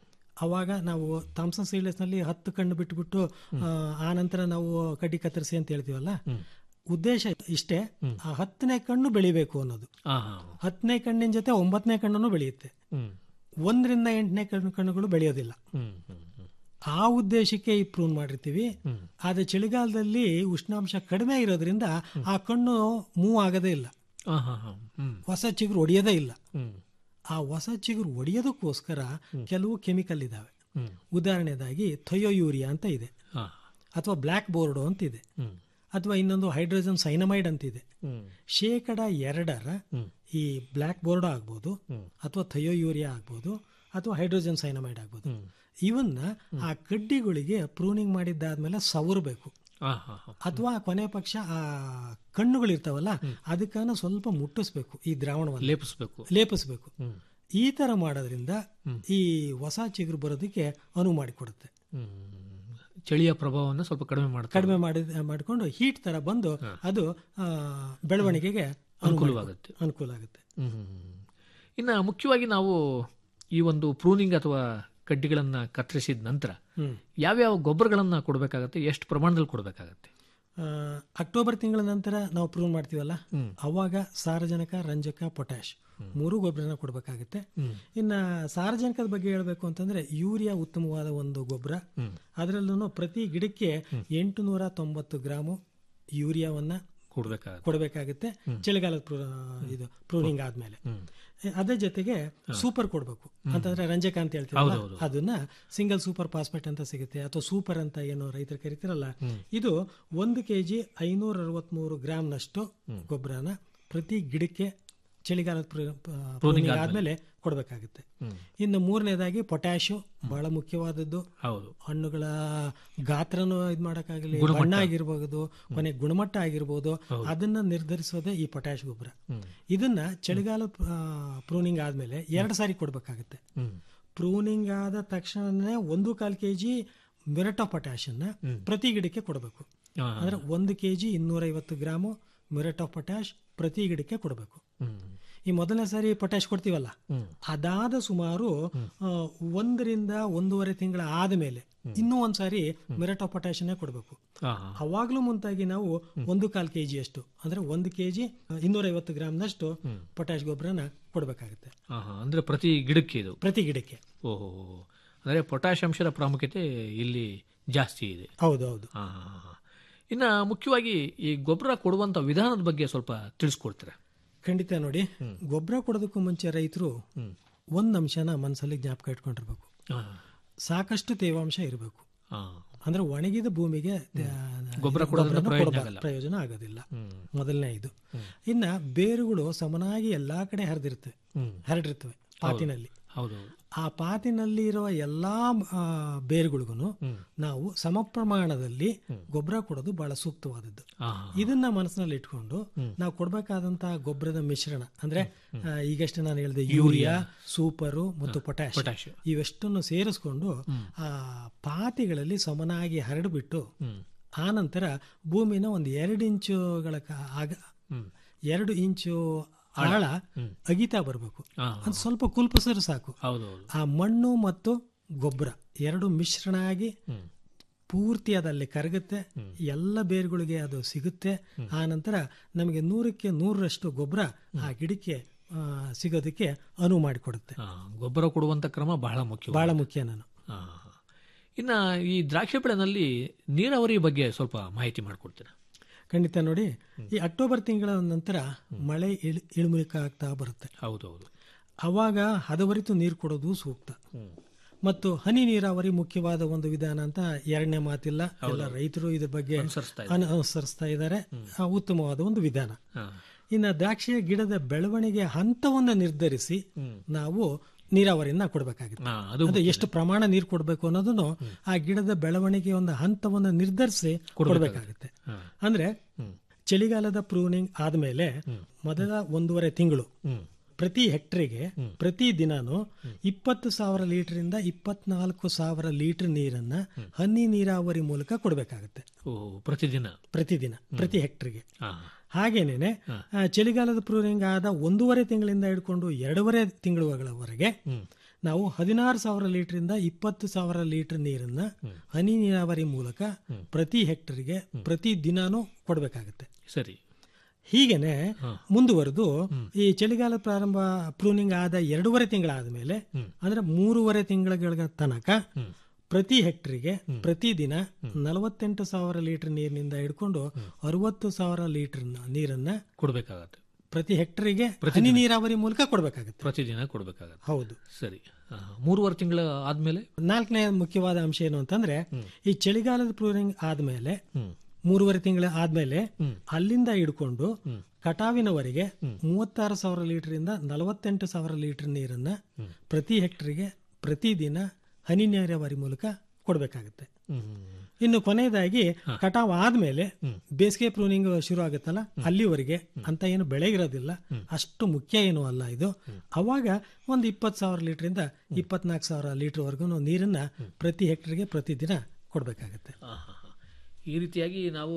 ಅವಾಗ ನಾವು ಥಾಮ್ಸನ್ ಸೀಡ್ಲೆಸ್ನಲ್ಲಿ ಹತ್ತು ಕಣ್ಣು ಬಿಟ್ಬಿಟ್ಟು ಆ, ಆ ನಂತರ ನಾವು ಕಡ್ಡಿ ಕತ್ತರಿಸಿ ಅಂತ ಹೇಳ್ತೀವಲ್ಲ ಉದ್ದೇಶ ಇಷ್ಟೇ ಆ ಹತ್ತನೇ ಕಣ್ಣು ಬೆಳಿಬೇಕು ಅನ್ನೋದು ಆ, ಹಾ. ಹತ್ತನೇ ಕಣ್ಣಿನ ಜೊತೆ ಒಂಬತ್ತನೇ ಕಣ್ಣನ್ನು ಬೆಳೆಯುತ್ತೆ ಹ್ಮ್. ಒಂದರಿಂದ ಎಂಟನೇ ಕಣ್ಣು ಕಣ್ಣುಗಳು ಬೆಳೆಯೋದಿಲ್ಲ ಹ್ಮ್, ಹ್ಮ್, ಹ್ಮ್. ಆ ಉದ್ದೇಶಕ್ಕೆ ಈ ಪ್ರೂನ್ ಮಾಡಿರ್ತೀವಿ ಆದ್ರೆ ಚಳಿಗಾಲದಲ್ಲಿ ಉಷ್ಣಾಂಶ ಕಡಿಮೆ ಇರೋದ್ರಿಂದ ಆ ಕಣ್ಣು ಮೂವ್ ಆಗದೇ ಇಲ್ಲ ಆ, ಹಾ, ಹಾ. ಹ್ಮ್. ಹೊಸ ಚಿಗುರು ಒಡೆಯೋದೇ ಇಲ್ಲ ಹ್ಮ್. ಆ ಹೊಸ ಚಿಗುರು ಒಡೆಯೋದಕ್ಕೋಸ್ಕರ ಕೆಲವು ಕೆಮಿಕಲ್ ಇದಾವೆ ಹ್ಮ್. ಉದಾಹರಣೆದಾಗಿ ಥೊಯೋ ಯೂರಿಯಾ ಅಂತ ಇದೆ ಆ, ಅಥವಾ ಬ್ಲ್ಯಾಕ್ ಬೋರ್ಡೋ ಅಂತ ಇದೆ ಹ್ಮ್. ಅಥವಾ ಇನ್ನೊಂದು ಹೈಡ್ರೋಜನ್ ಸೈನಮೈಡ್ ಅಂತಿದೆ ಹ್ಮ್. ಶೇಕಡ ಎರಡರ ಈ ಬ್ಲ್ಯಾಕ್ ಬೋರ್ಡ್ ಆಗ್ಬೋದು ಅಥವಾ ಥಯೋ ಯೂರಿಯಾ ಆಗ್ಬೋದು ಅಥವಾ ಹೈಡ್ರೋಜನ್ ಸೈನಮೈಡ್ ಆಗ್ಬೋದು ಇವನ್ನ ಆ ಕಡ್ಡಿಗಳಿಗೆ ಪ್ರೂನಿಂಗ್ ಮಾಡಿದ್ದಾದ್ಮೇಲೆ ಸವರಬೇಕು ಆ, ಹಾ, ಹಾ. ಅಥವಾ ಕೊನೆ ಪಕ್ಷ ಆ ಕಣ್ಣುಗಳಿರ್ತಾವಲ್ಲ ಅದಕ್ಕನ್ನ ಸ್ವಲ್ಪ ಮುಟ್ಟಿಸ್ಬೇಕು ಈ ದ್ರಾವಣವನ್ನು ಲೇಪಿಸ್ಬೇಕು ಲೇಪಿಸ್ಬೇಕು ಈ ತರ ಮಾಡೋದ್ರಿಂದ ಈ ಹೊಸ ಚಿಗುರು ಬರೋದಕ್ಕೆ ಅನುವು ಮಾಡಿಕೊಡುತ್ತೆ ಹ್ಮ್. ಚಳಿಯ ಪ್ರಭಾವವನ್ನು ಸ್ವಲ್ಪ ಕಡಿಮೆ ಮಾಡ್ತಾರೆ ಕಡಿಮೆ ಮಾಡಿ ಮಾಡಿಕೊಂಡು ಹೀಟ್ ತರ ಬಂದು ಅದು ಆ, ಬೆಳವಣಿಗೆಗೆ ಅನುವು ಅನುಕೂಲವಾಗುತ್ತೆ. ಮಾಡಿಕೊಡುತ್ತೆ. ಅನುಕೂಲ ಆಗುತ್ತೆ ಹ್ಮ್. ಇನ್ನು ಮುಖ್ಯವಾಗಿ ನಾವು ಈ ಒಂದು ಪ್ರೂನಿಂಗ್ ಅಥವಾ ಕಡ್ಡಿಗಳನ್ನ ಕತ್ತರಿಸಿದ ನಂತರ ಹ್ಮ್. ಯಾವ್ಯಾವ ಗೊಬ್ಬರಗಳನ್ನ ಕೊಡಬೇಕಾಗತ್ತೆ ಎಷ್ಟು ಪ್ರಮಾಣದಲ್ಲಿ ಕೊಡಬೇಕಾಗತ್ತೆ ಆ, ಅಕ್ಟೋಬರ್ ತಿಂಗಳ ನಂತರ ನಾವು ಪ್ರೂವ್ ಮಾಡ್ತೀವಲ್ಲ ಅವಾಗ ಸಾರಜನಕ ರಂಜಕ ಪೊಟ್ಯಾಶ್ ಮೂರು ಗೊಬ್ಬರನ ಕೊಡಬೇಕಾಗುತ್ತೆ ಇನ್ನ ಸಾರಜನಕದ ಬಗ್ಗೆ ಹೇಳಬೇಕು ಅಂತಂದ್ರೆ ಯೂರಿಯಾ ಉತ್ತಮವಾದ ಒಂದು ಗೊಬ್ಬರ ಅದರಲ್ಲೂ ಪ್ರತಿ ಗಿಡಕ್ಕೆ ಎಂಟು ನೂರ ತೊಂಬತ್ತು ಗ್ರಾಮು ಯೂರಿಯಾವನ್ನ ಕೊಡಬೇಕಾಗತ್ತೆ ಕೊಡಬೇಕಾಗುತ್ತೆ ಚಳಿಗಾಲದ ಪ್ರೂ- ಇದು ಪ್ರೂನಿಂಗ್ ಆದ್ಮೇಲೆ ಅದೇ ಜೊತೆಗೆ ಸೂಪರ್ ಕೊಡಬೇಕು ಅಂತಂದ್ರೆ ರಂಜಕ ಅಂತ ಹೇಳ್ತೀವಲ್ಲ ಅದನ್ನ ಸಿಂಗಲ್ ಸೂಪರ್ ಫಾಸ್ಫೇಟ್ ಅಂತ ಸಿಗುತ್ತೆ ಅಥವಾ ಸೂಪರ್ ಅಂತ ಏನು ರೈತರು ಕರಿತಿರಲ್ಲ ಇದು ಒಂದು ಕೆಜಿ ಐನೂರ ಅರವತ್ಮೂರು ಗ್ರಾಮ್ನಷ್ಟು ಗೊಬ್ಬರನ ಪ್ರತಿ ಗಿಡಕ್ಕೆ ಚಳಿಗಾಲದ ಪ್ರೂನಿಂಗ್ ಆದ್ಮೇಲೆ ಕೊಡಬೇಕಾಗುತ್ತೆ ಇನ್ನು ಮೂರನೇದಾಗಿ ಪೊಟ್ಯಾಶು ಬಹಳ ಮುಖ್ಯವಾದದ್ದು ಹೌದು ಹಣ್ಣುಗಳ ಗಾತ್ರನೂ ಇದು ಮಾಡೋಕ್ಕಾಗಲಿ ಬಣ್ಣ ಆಗಿರ್ಬೋದು ಕೊನೆ ಗುಣಮಟ್ಟ ಆಗಿರ್ಬೋದು ಅದನ್ನ ನಿರ್ಧರಿಸೋದೇ ಈ ಪೊಟ್ಯಾಶ್ ಗೊಬ್ಬರ ಇದನ್ನ ಚಳಿಗಾಲ ಪ್ರೂನಿಂಗ್ ಆದ್ಮೇಲೆ ಎರಡು ಸಾರಿ ಕೊಡ್ಬೇಕಾಗುತ್ತೆ ಪ್ರೂನಿಂಗ್ ಆದ ತಕ್ಷಣನೇ ಒಂದು ಕಾಲು ಕೆಜಿ ಮಿರಟೋ ಪೊಟ್ಯಾಶ್ ಅನ್ನ ಪ್ರತಿ ಗಿಡಕ್ಕೆ ಕೊಡಬೇಕು ಹಾ. ಅಂದ್ರೆ ಒಂದು ಕೆಜಿ ಇನ್ನೂರೈವತ್ತು ಗ್ರಾಮು ಮಿರಟೋ ಪೊಟ್ಯಾಶ್ ಪ್ರತಿ ಗಿಡಕ್ಕೆ ಕೊಡಬೇಕು ಈ ಮೊದಲನೇ ಸಾರಿ ಪೊಟ್ಯಾಶ್ ಕೊಡ್ತೀವಲ್ಲ ಅದಾದ ಸುಮಾರು ಆ, ಒಂದರಿಂದ ಒಂದೂವರೆ ತಿಂಗಳ ಆದಮೇಲೆ ಇನ್ನೂ ಒಂದ್ಸಾರಿ ಮಿರಟೋ ಪೊಟ್ಯಾಶನ್ನೇ ಕೊಡಬೇಕು ಹಾ, ಅವಾಗ್ಲೂ ಮುಂತಾಗಿ ನಾವು ಒಂದು ಕಾಲ್ ಕೆಜಿ ಅಷ್ಟು ಅಂದ್ರೆ ಒಂದು ಕೆಜಿ ಇನ್ನೂರೈವತ್ತು ಗ್ರಾಮ್ನಷ್ಟು ಪೊಟ್ಯಾಶ್ ಗೊಬ್ಬರನ ಕೊಡಬೇಕಾಗುತ್ತೆ ಹಾ, ಹಾ. ಅಂದ್ರೆ ಪ್ರತಿ ಗಿಡಕ್ಕೆ ಇದು ಪ್ರತಿ ಗಿಡಕ್ಕೆ ಓಹೋ ಅಂದ್ರೆ ಪೊಟ್ಯಾಶ್ ಅಂಶದ ಪ್ರಾಮುಖ್ಯತೆ ಇಲ್ಲಿ ಜಾಸ್ತಿ ಇದೆ ಹೌದು ಹೌದು ಹಾ, ಹಾ, ಹಾ. ಇನ್ನ ಮುಖ್ಯವಾಗಿ ಈ ಗೊಬ್ಬರ ಕೊಡುವಂತ ವಿಧಾನದ ಬಗ್ಗೆ ಸ್ವಲ್ಪ ತಿಳಿಸ್ಕೊಡ್ತೀರಾ ಖಂಡಿತ ನೋಡಿ ಗೊಬ್ಬರ ಕೊಡೋದಕ್ಕೂ ಮುಂಚೆ ರೈತರು ಒಂದ್ ಅಂಶನ ಮನಸ್ಸಲ್ಲಿ ಜ್ಞಾಪಕ ಇಟ್ಕೊಂಡಿರ್ಬೇಕು ಹಾ, ಸಾಕಷ್ಟು ತೇವಾಂಶ ಇರಬೇಕು ಹಾ. ಅಂದ್ರೆ ಒಣಗಿದ ಭೂಮಿಗೆ ದ- ಗೊಬ್ಬರ ಕೊಡೋದ್ರಿಂದ ಗೊಬ್ಬರನ ಪ್ರಯೋಜನ ಕೊಡಬಾರ್ದು. ಆಗಲ್ಲ. ಪ್ರಯೋಜನ ಆಗೋದಿಲ್ಲ ಮೊದಲನೇ ಇದು ಇನ್ನ ಬೇರುಗಳು ಸಮನಾಗಿ ಎಲ್ಲಾ ಕಡೆ ಹರಿದಿರ್ತವೆ ಹರಡಿರ್ತವೆ ಪಾತಿನಲ್ಲಿ ಹೌದು ಆ ಪಾತಿನಲ್ಲಿ ಇರುವ ಎಲ್ಲಾ ಆ, ಬೇರುಗಳಿಗೂ ನಾವು ಸಮ ಪ್ರಮಾಣದಲ್ಲಿ ಗೊಬ್ಬರ ಕೊಡೋದು ಬಹಳ ಸೂಕ್ತವಾದದ್ದು ಹಾ, ಇದನ್ನ ಮನಸ್ಸಿನಲ್ಲಿ ಇಟ್ಕೊಂಡು ನಾವು ಕೊಡಬೇಕಾದಂತಹ ಗೊಬ್ಬರದ ಮಿಶ್ರಣ ಅಂದ್ರೆ ಆ, ಈಗಷ್ಟೇ ನಾನು ಹೇಳಿದೆ ಯೂರಿಯಾ ಸೂಪರು ಮತ್ತು ಪೊಟ್ಯಾಶ್ ಪೊಟ್ಯಾಶ್ ಇವೆಷ್ಟನ್ನು ಸೇರಿಸ್ಕೊಂಡು ಆ ಪಾತಿಗಳಲ್ಲಿ ಸಮನಾಗಿ ಹರಡ್ಬಿಟ್ಟು ಆ ನಂತರ ಭೂಮಿನ ಒಂದು ಎರಡು ಇಂಚುಗಳ ಕ- ಆಗ ಎರಡು ಇಂಚು ಆಳ ಅಗಿತಾ ಬರಬೇಕು ಹಾ. ಅದು ಸ್ವಲ್ಪ ಕುಲ್ಪಿಸಿದ್ರೆ ಸಾಕು ಹೌದು ಹೌದು ಆ ಮಣ್ಣು ಮತ್ತು ಗೊಬ್ಬರ ಎರಡು ಮಿಶ್ರಣ ಆಗಿ ಪೂರ್ತಿ ಅದಲ್ಲಿ ಕರಗುತ್ತೆ ಎಲ್ಲ ಬೇರುಗಳಿಗೆ ಅದು ಸಿಗುತ್ತೆ ಆ ನಂತರ ನಮಗೆ ನೂರಕ್ಕೆ ನೂರರಷ್ಟು ಗೊಬ್ಬರ ಆ ಗಿಡಕ್ಕೆ ಆ, ಸಿಗೋದಕ್ಕೆ ಅನುವು ಮಾಡಿಕೊಡುತ್ತೆ ಹಾ, ಗೊಬ್ಬರ ಕೊಡುವಂತ ಕ್ರಮ ಬಹಳ ಮುಖ್ಯ ಬಹಳ ಮುಖ್ಯ ನಾನು ಹಾ. ಇನ್ನ ಈ ದ್ರಾಕ್ಷಿ ಬೆಳೆನಲ್ಲಿ ನೀರಾವರಿ ಬಗ್ಗೆ ಸ್ವಲ್ಪ ಮಾಹಿತಿ ಮಾಡಿಕೊಡ್ತೀರಾ ಖಂಡಿತ ನೋಡಿ ಈ ಅಕ್ಟೋಬರ್ ತಿಂಗಳ ನಂತರ ಮಳೆ ಇಳ್ ಇಳಿಮುಖ ಆಗ್ತಾ ಬರುತ್ತೆ ಹೌದು ಹೌದು ಅವಾಗ ಹದವರಿತು ನೀರು ಕೊಡೋದು ಸೂಕ್ತ ಮತ್ತು ಹನಿ ನೀರಾವರಿ ಮುಖ್ಯವಾದ ಒಂದು ವಿಧಾನ ಅಂತ ಎರಡನೇ ಮಾತಿಲ್ಲ ಎಲ್ಲ ರೈತರು ಇದ್ರ ಬಗ್ಗೆ ಅನುಸರಿಸ್ತಾ ಅನು- ಅನುಸರಿಸ್ತಾ ಇದ್ದಾರೆ ಆ, ಉತ್ತಮವಾದ ಒಂದು ವಿಧಾನ ಹಾ. ಇನ್ನ ದ್ರಾಕ್ಷಿಯ ಗಿಡದ ಬೆಳವಣಿಗೆ ಹಂತವನ್ನು ನಿರ್ಧರಿಸಿ ನಾವು ನೀರಾವರಿಯನ್ನ ಕೊಡಬೇಕಾಗುತ್ತೆ ಹಾ, ಅದು ಅದು ಎಷ್ಟು ಪ್ರಮಾಣ ನೀರು ಕೊಡಬೇಕು ಅನ್ನೋದನ್ನು ಆ ಗಿಡದ ಬೆಳವಣಿಗೆ ಒಂದು ಹಂತವನ್ನು ನಿರ್ಧರಿಸಿ ಕೊಡಬೇಕಾಗುತ್ತೆ ಅಂದ್ರೆ ಚಳಿಗಾಲದ ಪ್ರೂನಿಂಗ್ ಆದ್ಮೇಲೆ ಮೊದಲ ಒಂದೂವರೆ ತಿಂಗಳು ಪ್ರತಿ ಹೆಕ್ಟರ್ಗೆ ಪ್ರತಿ ದಿನಾನು ಇಪ್ಪತ್ತು ಸಾವಿರ ಲೀಟರಿಂದ ಇಪ್ಪತ್ನಾಲ್ಕು ಸಾವಿರ ಲೀಟರ್ ನೀರನ್ನ ಹನಿ ನೀರಾವರಿ ಮೂಲಕ ಕೊಡಬೇಕಾಗುತ್ತೆ ಓ ಪ್ರತಿದಿನ ಪ್ರತಿದಿನ ಪ್ರತಿ ಹೆಕ್ಟರ್ಗೆ ಹಾ ಹಾಗೇನೇನೆ ಆ, ಚಳಿಗಾಲದ ಪ್ರೂನಿಂಗ್ ಆದ ಒಂದೂವರೆ ತಿಂಗಳಿಂದ ಹಿಡ್ಕೊಂಡು ಎರಡೂವರೆ ತಿಂಗಳವರೆಗೆ ನಾವು ಹದಿನಾರು ಸಾವಿರ ಲೀಟರಿಂದ ಇಪ್ಪತ್ತು ಸಾವಿರ ಲೀಟರ್ ನೀರನ್ನ ಹನಿ ನೀರಾವರಿ ಮೂಲಕ ಪ್ರತಿ ಹೆಕ್ಟರ್ಗೆ ಪ್ರತಿ ದಿನಾನು ಕೊಡಬೇಕಾಗುತ್ತೆ ಸರಿ ಹೀಗೇನೆ ಮುಂದುವರೆದು ಈ ಚಳಿಗಾಲ ಪ್ರಾರಂಭ ಪ್ರೂನಿಂಗ್ ಆದ ಎರಡೂವರೆ ತಿಂಗಳಾದ ಮೇಲೆ ಅಂದ್ರೆ ಮೂರುವರೆ ತಿಂಗಳ ತನಕ ಪ್ರತಿ ಹೆಕ್ಟರ್ಗೆ ಪ್ರತಿದಿನ ನಲವತ್ತೆಂಟು ಸಾವಿರ ಲೀಟರ್ ನೀರಿನಿಂದ ಹಿಡ್ಕೊಂಡು ಅರವತ್ತು ಸಾವಿರ ಲೀಟರ್ ನೀರನ್ನ ಕೊಡ್ಬೇಕಾಗತ್ತೆ ಪ್ರತಿ ಹೆಕ್ಟರ್ಗೆ ಹನಿ ನೀರಾವರಿ ಮೂಲಕ ಕೊಡಬೇಕಾಗುತ್ತೆ ಪ್ರತಿದಿನ ಕೊಡ್ಬೇಕಾಗತ್ತೆ ಹೌದು ಸರಿ ಆ, ಮೂರುವರೆ ತಿಂಗಳ ಆದ್ಮೇಲೆ ನಾಲ್ಕನೇ ಮುಖ್ಯವಾದ ಅಂಶ ಏನು ಅಂತಂದ್ರೆ ಈ ಚಳಿಗಾಲದ ಪ್ರೂನಿಂಗ್ ಆದ್ಮೇಲೆ ಮೂರುವರೆ ತಿಂಗಳ ಆದ್ಮೇಲೆ ಅಲ್ಲಿಂದ ಹಿಡ್ಕೊಂಡು ಕಟಾವಿನವರೆಗೆ ಮೂವತ್ತಾರು ಸಾವಿರ ಲೀಟರ್ ಇಂದ ನಲವತ್ತೆಂಟು ಸಾವಿರ ಲೀಟರ್ ನೀರನ್ನ ಪ್ರತಿ ಹೆಕ್ಟರ್ಗೆ ಪ್ರತಿದಿನ ಹನಿ ನೀರಾವರಿ ಮೂಲಕ ಕೊಡಬೇಕಾಗುತ್ತೆ ಇನ್ನು ಕೊನೆಯದಾಗಿ ಕಟಾವ್ ಆದ್ಮೇಲೆ ಬೇಸಿಗೆ ಪ್ರೂನಿಂಗ್ ಶುರು ಆಗುತ್ತಲ್ಲ ಅಲ್ಲಿವರೆಗೆ ಅಂತ ಏನು ಬೆಳೆ ಇರೋದಿಲ್ಲ ಅಷ್ಟು ಮುಖ್ಯ ಏನು ಅಲ್ಲ ಇದು ಅವಾಗ ಒಂದು ಇಪ್ಪತ್ತು ಸಾವಿರ ಲೀಟರ್ ಇಂದ ಇಪ್ಪತ್ನಾಲ್ಕು ಸಾವಿರ ಲೀಟರ್ ವರ್ಗು ನೀರನ್ನ ಪ್ರತಿ ಹೆಕ್ಟರ್ಗೆ ಪ್ರತಿದಿನ ಕೊಡಬೇಕಾಗುತ್ತೆ ಆ, ಹಾ, ಹಾ. ಈ ರೀತಿಯಾಗಿ ನಾವು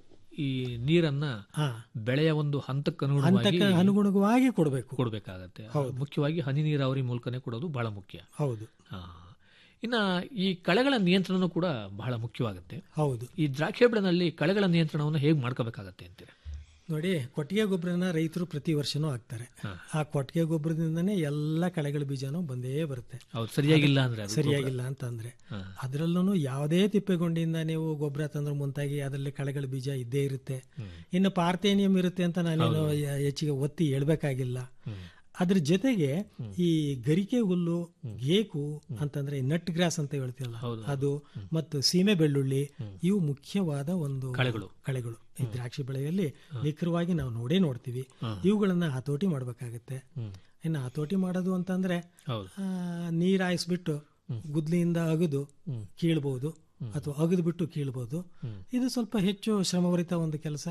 ಈ ನೀರನ್ನ ಹಾ. ಬೆಳೆಯ ಒಂದು ಹಂತಕ್ಕೆ ಅನುಗುಣವಾಗಿ ಹಂತಕ್ಕೆ ಅನುಗುಣವಾಗಿ ಕೊಡಬೇಕು ಕೊಡಬೇಕಾಗತ್ತೆ ಮುಖ್ಯವಾಗಿ ಹನಿ ನೀರಾವರಿ ಮೂಲಕನೇ ಕೊಡೋದು ಬಹಳ ಮುಖ್ಯ ಹೌದು ಆ, ಇನ್ನ ಈ ಕಳೆಗಳ ನಿಯಂತ್ರಣ ಕೂಡ ಬಹಳ ಮುಖ್ಯವಾಗುತ್ತೆ ಹೌದು ಈ ದ್ರಾಕ್ಷಿ ಬೆಳೆನಲ್ಲಿ ಕಳೆಗಳ ನಿಯಂತ್ರಣವನ್ನು ಹೇಗೆ ಮಾಡ್ಕೋಬೇಕಾಗತ್ತೆ ಅಂತೀರಾ ನೋಡಿ ಕೊಟ್ಟಿಗೆ ಗೊಬ್ಬರನ ರೈತರು ಪ್ರತಿ ವರ್ಷನೂ ಹಾಕ್ತಾರೆ ಆ ಕೊಟ್ಟಿಗೆ ಗೊಬ್ಬರದಿಂದನೇ ಎಲ್ಲ ಕಳೆಗಳ ಬೀಜನೂ ಬಂದೇ ಬರುತ್ತೆ ಹೌದು ಸರಿಯಾಗಿಲ್ಲ ಅಂದ್ರೆ ಅದು ಸರಿಯಾಗಿಲ್ಲ ಅಂತಂದ್ರೆ ಅದರಲ್ಲೂ ಯಾವುದೇ ತಿಪ್ಪೆಗೊಂಡಿಯಿಂದ ನೀವು ಗೊಬ್ಬರ ತಂದ್ರೆ ಮುಂತಾಗಿ ಅದರಲ್ಲಿ ಕಳೆಗಳ ಬೀಜ ಇದ್ದೇ ಇರುತ್ತೆ ಇನ್ನು ಪಾರ್ಥೇನಿಯಂ ಇರುತ್ತೆ ಅಂತ ನಾನೇನು ಯ- ಹೆಚ್ಚಿಗೆ ಒತ್ತಿ ಹೇಳ್ಬೇಕಾಗಿಲ್ಲ ಅದ್ರ ಜೊತೆಗೆ ಈ ಗರಿಕೆ ಹುಲ್ಲು ಗೇಕು ಅಂತಂದ್ರೆ ನಟ್ ಗ್ರಾಸ್ ಅಂತ ಹೇಳ್ತೀವಲ್ಲ ಅದು ಮತ್ತು ಸೀಮೆ ಬೆಳ್ಳುಳ್ಳಿ ಇವು ಮುಖ್ಯವಾದ ಒಂದು ಕಳೆಗಳು. ಕಳೆಗಳು ಈ ದ್ರಾಕ್ಷಿ ಬೆಳೆಯಲ್ಲಿ ನಿಖರವಾಗಿ ನಾವು ನೋಡೇ ನೋಡ್ತೀವಿ ಇವುಗಳನ್ನ ಹತೋಟಿ ಮಾಡ್ಬೇಕಾಗತ್ತೆ ಇನ್ನು ಹತೋಟಿ ಮಾಡೋದು ಅಂತಂದ್ರೆ ಹೌದು. ಆ, ನೀರ್ ಹಾಯಿಸ್ಬಿಟ್ಟು ಗುದ್ಲಿಯಿಂದ ಅಗದು ಕೀಳ್ಬೋದು ಅಥವಾ ಅಗದು ಬಿಟ್ಟು ಕೀಳ್ಬೋದು ಇದು ಸ್ವಲ್ಪ ಹೆಚ್ಚು ಶ್ರಮಭರಿತ ಒಂದು ಕೆಲಸ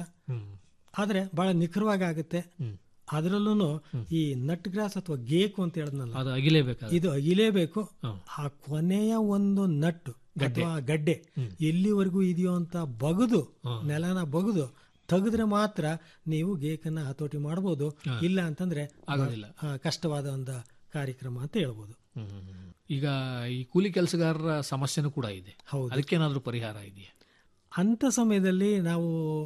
ಆದ್ರೆ ಬಹಳ ನಿಖರವಾಗಿ ಆಗುತ್ತೆ ಅದರಲ್ಲೂ ಈ ನಟ್ ಗ್ರಾಸ್ ಅಥವಾ ಗೇಕು ಅಂತ ಹೇಳಿದ್ನಲ್ಲ ಅದು ಅಗಿಲೇಬೇಕಾಗುತ್ತೆ ಇದು ಅಗಿಲೇಬೇಕು ಆ ಕೊನೆಯ ಒಂದು ನಟ್ಟು ಅಥವಾ ಗಡ್ಡೆ ಎಲ್ಲಿವರೆಗೂ ಇದೆಯೋ ಅಂತ ಬಗದು ನೆಲನ ಬಗದು ತೆಗೆದ್ರೆ ಮಾತ್ರ ನೀವು ಗೇಕನ್ನ ಹತೋಟಿ ಮಾಡಬಹುದು ಇಲ್ಲ ಅಂತಂದ್ರೆ ಆಗೋದಿಲ್ಲ. ಆ, ಕಷ್ಟವಾದ ಒಂದು ಕಾರ್ಯಕ್ರಮ ಅಂತ ಹೇಳ್ಬೋದು ಈಗ ಈ ಕೂಲಿ ಕೆಲಸಗಾರರ ಸಮಸ್ಯೆನೂ ಕೂಡ ಇದೆ ಹೌದು. ಅದಕ್ಕೇನಾದ್ರೂ ಪರಿಹಾರ ಇದೆಯಾ ಅಂತ ಸಮಯದಲ್ಲಿ ನಾವು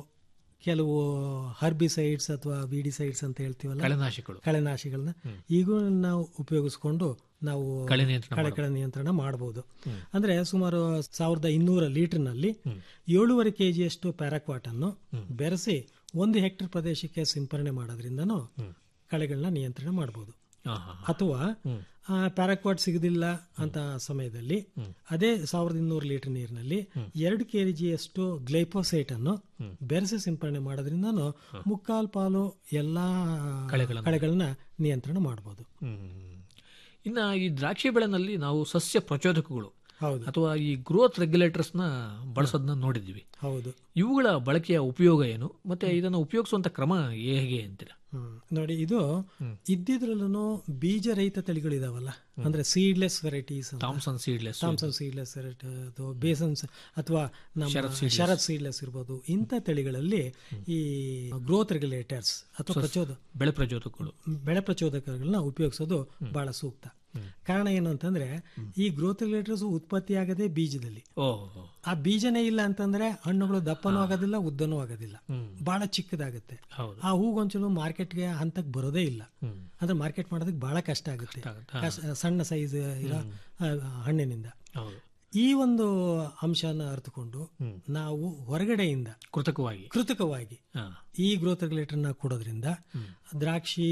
ಕೆಲವು ಹರ್ಬಿಸೈಡ್ಸ್ ಅಥವಾ ವಿಡಿಸೈಡ್ಸ್ ಅಂತ ಹೇಳ್ತೀವಲ್ಲ ಕಳೆನಾಶಕಗಳು ಕಳೆನಾಶಿಗಳನ್ನ ಈಗೂ ನಾವು ಉಪಯೋಗಿಸ್ಕೊಂಡು ನಾವು ಕಳೆ ನಿಯಂತ್ರಣ ಕಳೆ ಕಳೆ ನಿಯಂತ್ರಣ ಮಾಡಬಹುದು ಅಂದ್ರೆ ಸುಮಾರು ಸಾವಿರದ ಇನ್ನೂರ ಲೀಟರ್ನಲ್ಲಿ ಏಳೂವರೆ ಕೆಜಿಯಷ್ಟು ಪ್ಯಾರಾಕ್ವಾಟ್ ಅನ್ನು ಬೆರೆಸಿ ಒಂದು ಹೆಕ್ಟರ್ ಪ್ರದೇಶಕ್ಕೆ ಸಿಂಪರಣೆ ಮಾಡೋದ್ರಿಂದನೂ ಕಳೆಗಳನ್ನ ನಿಯಂತ್ರಣ ಮಾಡಬಹುದು ಹಾ, ಹಾ, ಹಾ. ಅಥವಾ ಪ್ಯಾರಾಕ್ವಾಟ್ ಸಿಗದಿಲ್ಲ ಅಂತ ಸಮಯದಲ್ಲಿ ಅದೇ ಸಾವಿರದ ಇನ್ನೂರು ಲೀಟರ್ ನೀರಿನಲ್ಲಿ ಎರಡು ಕೆ ಜಿಯಷ್ಟು ಗ್ಲೈಪೋಸೈಟ್ ಅನ್ನು ಬೆರೆಸಿ ಸಿಂಪರಣೆ ಮಾಡೋದ್ರಿಂದನೂ ಮುಕ್ಕಾಲ್ ಪಾಲು ಎಲ್ಲಾ ಕಳೆಗಳನ್ನ. ಕಳೆಗಳನ್ನ ನಿಯಂತ್ರಣ ಮಾಡಬಹುದು ಹ್ಮ್. ಇನ್ನ ಈ ದ್ರಾಕ್ಷಿ ಬೆಳೆನಲ್ಲಿ ನಾವು ಸಸ್ಯ ಪ್ರಚೋದಕಗಳು ಹೌದು ಅಥವಾ ಈ ಗ್ರೋತ್ ರೆಗ್ಯುಲೇಟರ್ಸ್ ನ ಬಳಸೋದನ್ನ ನೋಡಿದ್ವಿ ಹೌದು ಇವುಗಳ ಬಳಕೆಯ ಉಪಯೋಗ ಏನು ಮತ್ತೆ ಇದನ್ನು ಉಪಯೋಗಿಸುವಂತ ಕ್ರಮ ಹೇಗೆ ಅಂತೀರಾ ಹ್ಮ್. ನೋಡಿ ಇದು ಇದ್ದಿದ್ರಲ್ಲೂ ಬೀಜ ರಹಿತ ತಳಿಗಳಿದಾವಲ್ಲ ಅಂದ್ರೆ seedless varieties Thompson seedless Thompson seedless ಅಥವಾ ಬೇಸನ್ಸ್ ಅಥವಾ ನಮ್ಮ ಶರತ್ ಸೀಡ್ಲೆಸ್ ಇರ್ಬೋದು ಇಂಥ ತಳಿಗಳಲ್ಲಿ ಈ ಗ್ರೋತ್ ರೆಗ್ಯುಲೇಟರ್ಸ್ ಅಥವಾ ಪ್ರಚೋದ ಬೆಳೆ ಪ್ರಚೋದಕಗಳು ಬೆಳೆ ಪ್ರಚೋದಕಗಳನ್ನ ಉಪಯೋಗಿಸೋದು ಬಹಳ ಸೂಕ್ತ ಕಾರಣ ಏನು ಅಂತಂದ್ರೆ ಈ ಗ್ರೋತ್ ರೆಗ್ಯುಲೇಟರ್ಸ್ ಉತ್ಪತ್ತಿ ಆಗದೆ ಬೀಜದಲ್ಲಿ ಓ ಆ ಬೀಜನೇ ಇಲ್ಲ ಅಂತಂದ್ರೆ ಹಣ್ಣುಗಳು ದಪ್ಪನೂ ಆಗೋದಿಲ್ಲ ಉದ್ದನೂ ಆಗೋದಿಲ್ಲ ಬಹಳ ಚಿಕ್ಕದಾಗುತ್ತೆ ಹೌದು. ಆ ಹೂಗೊಂಚಲು ಮಾರ್ಕೆಟ್ಗೆ ಹಂತಕ್ಕೆ ಬರೋದೇ ಇಲ್ಲ ಅಂದ್ರೆ ಮಾರ್ಕೆಟ್ ಮಾಡೋದಕ್ಕೆ ಬಹಳ ಕಷ್ಟ ಆಗುತ್ತೆ ಆಗುತ್ತೆ. ಕಷ್ಟ- ಸಣ್ಣ ಸೈಜ್ ಇರೋ ಆ, ಹಣ್ಣಿನಿಂದ ಹೌದು ಈ ಒಂದು ಅಂಶನ ಅರ್ಥಕೊಂಡು ನಾವು ಹೊರಗಡೆಯಿಂದ ಕೃತಕವಾಗಿ ಕೃತಕವಾಗಿ ಹಾ. ಈ ಗ್ರೋತ್ ರೆಗ್ಯುಲೇಟರ್ನ ಕೊಡೋದ್ರಿಂದ ದ್ರಾಕ್ಷಿ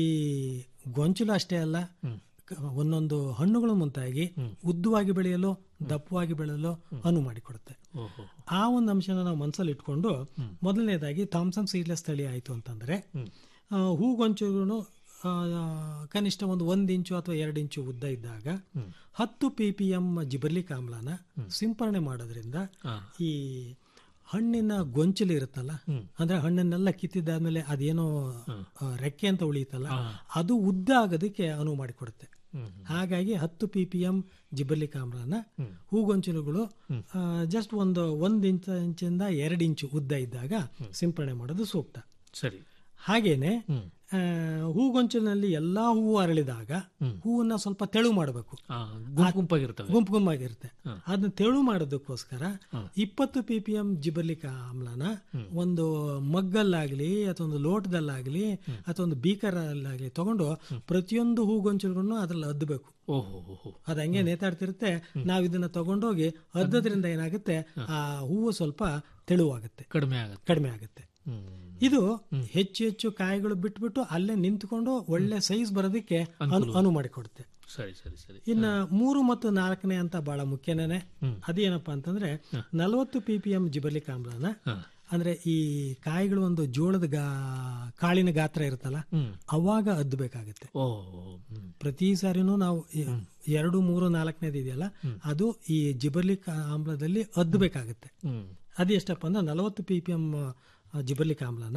ಗೊಂಚಲು ಅಷ್ಟೇ ಅಲ್ಲ ಕ- ಒಂದೊಂದು ಹಣ್ಣುಗಳು ಮುಂತಾಗಿ ಉದ್ದವಾಗಿ ಬೆಳೆಯಲು ದಪ್ಪವಾಗಿ ಬೆಳೆಯಲು ಅನುವು ಮಾಡಿಕೊಡುತ್ತೆ ಓಹೋ ಆ ಒಂದು ಅಂಶನ ನಾವು ಮನಸ್ಸಲ್ಲಿ ಇಟ್ಕೊಂಡು ಮೊದಲನೇದಾಗಿ ಥಾಮ್ಸನ್ ಸೀಡ್ಲೆಸ್ ತಳಿ ಆಯಿತು ಅಂತಂದ್ರೆ ಆ, ಹೂಗೊಂಚುಗಳು ಆ, ಕನಿಷ್ಠ ಒಂದು ಒಂದು ಇಂಚು ಅಥವಾ ಎರಡು ಇಂಚು ಉದ್ದ ಇದ್ದಾಗ ಹತ್ತು ಪಿ ಪಿ ಎಂ ಜಿಬರ್ಲಿಕ್ ಆಮ್ಲನ ಸಿಂಪರಣೆ ಮಾಡೋದ್ರಿಂದ ಈ ಹಣ್ಣಿನ ಗೊಂಚಲು ಇರುತ್ತಲ್ಲ ಅಂದ್ರೆ ಹಣ್ಣನ್ನೆಲ್ಲ ಕಿತ್ತಿದ್ದಾದ್ಮೇಲೆ ಅದೇನೋ ಆ, ರೆಕ್ಕೆ ಅಂತ ಉಳಿಯುತ್ತಲ್ಲ ಅದು ಉದ್ದ ಆಗೋದಕ್ಕೆ ಅನುವು ಮಾಡಿಕೊಡುತ್ತೆ ಹಾಗಾಗಿ ಹತ್ತು ಪಿ ಪಿ ಎಂ ಜಿಬ್ಬರ್ಲಿಕ್ ಆಮ್ಲನ ಹೂಗೊಂಚಲುಗಳು ಜಸ್ಟ್ ಒಂದು ಒಂದು ಇಂಚ್ ಇಂಚಿಂದ ಎರಡು ಇಂಚು ಉದ್ದ ಇದ್ದಾಗ ಸಿಂಪಡಣೆ ಮಾಡೋದು ಸೂಕ್ತ ಸರಿ ಹಾಗೇನೆ ಆ, ಹೂಗೊಂಚಲಿನಲ್ಲಿ ಎಲ್ಲಾ ಹೂವು ಅರಳಿದಾಗ ಹೂವನ್ನ ಸ್ವಲ್ಪ ತೆಳು ಮಾಡಬೇಕು ಆ, ಗುಂಪು ಗುಂಪಾಗಿರ್ತವೆ ಗುಂಪು ಗುಂಪಾಗಿರುತ್ತೆ ಅದನ್ನ ತೆಳು ಮಾಡೋದಕ್ಕೋಸ್ಕರ ಇಪ್ಪತ್ತು ಪಿ ಪಿ ಎಂ ಜಿಬರ್ಲಿಕ ಆಮ್ಲನ ಒಂದು ಮಗ್ಗಲ್ಲಾಗ್ಲಿ ಅಥವಾ ಒಂದು ಲೋಟದಲ್ಲಾಗ್ಲಿ ಅಥವಾ ಒಂದು ಬೀಕರಲ್ಲಾಗ್ಲಿ ತಗೊಂಡು ಪ್ರತಿಯೊಂದು ಹೂಗೊಂಚಲುಗಳನ್ನು ಅದ್ರಲ್ಲಿ ಅದ್ದಬೇಕು ಓಹೋ ಓಹೋ ಅದು ಹಂಗೆ ನೇತಾಡ್ತಿರುತ್ತೆ ನಾವು ಇದನ್ನ ತಗೊಂಡೋಗಿ ಅದ್ದದ್ರಿಂದ ಏನಾಗುತ್ತೆ ಆ ಹೂವು ಸ್ವಲ್ಪ ತೆಳುವಾಗುತ್ತೆ ಕಡಿಮೆ ಆಗುತ್ತೆ ಕಡಿಮೆ ಆಗುತ್ತೆ ಇದು ಹೆಚ್ಚು ಹೆಚ್ಚು ಕಾಯಿಗಳು ಬಿಟ್ಬಿಟ್ಟು ಅಲ್ಲೇ ನಿಂತ್ಕೊಂಡು ಒಳ್ಳೆ ಸೈಜ್ ಬರೋದಕ್ಕೆ ಅನು ಅನು ಮಾಡಿಕೊಡುತ್ತೆ ಸರಿ ಸರಿ ಸರಿ ಇನ್ನ ಮೂರು ಮತ್ತು ನಾಲ್ಕನೇ ಅಂತ ಬಹಳ ಮುಖ್ಯನೇ ಅದೇನಪ್ಪಾ ಅಂತಂದ್ರೆ ನಲವತ್ತು ಪಿ ಪಿ ಎಂ ಜಿಬರ್ಲಿಕ್ ಆಮ್ಲನ ಅಂದ್ರೆ ಈ ಕಾಯಿಗಳು ಒಂದು ಜೋಳದ ಗಾ ಕಾಳಿನ ಗಾತ್ರ ಇರುತ್ತಲ್ಲ ಅವಾಗ ಅದ್ದಬೇಕಾಗುತ್ತೆ ಓ ಹ್ಮ್. ಪ್ರತಿ ಸಾರಿನೂ ನಾವು ಈ ಎರಡು ಮೂರು ನಾಲ್ಕನೇದು ಇದೆಯಲ್ಲ ಅದು ಈ ಜಿಬರ್ಲಿಕ್ ಆಮ್ಲದಲ್ಲಿ ಅದ್ದಬೇಕಾಗುತ್ತೆ ಹ್ಮ್ ಅದು ಎಷ್ಟಪ್ಪ ಅಂದ್ರೆ ನಲವತ್ತು ಪಿ ಪಿ ಎಂ ಜಿಬರ್ಲಿಕ್ ಆಮ್ಲನ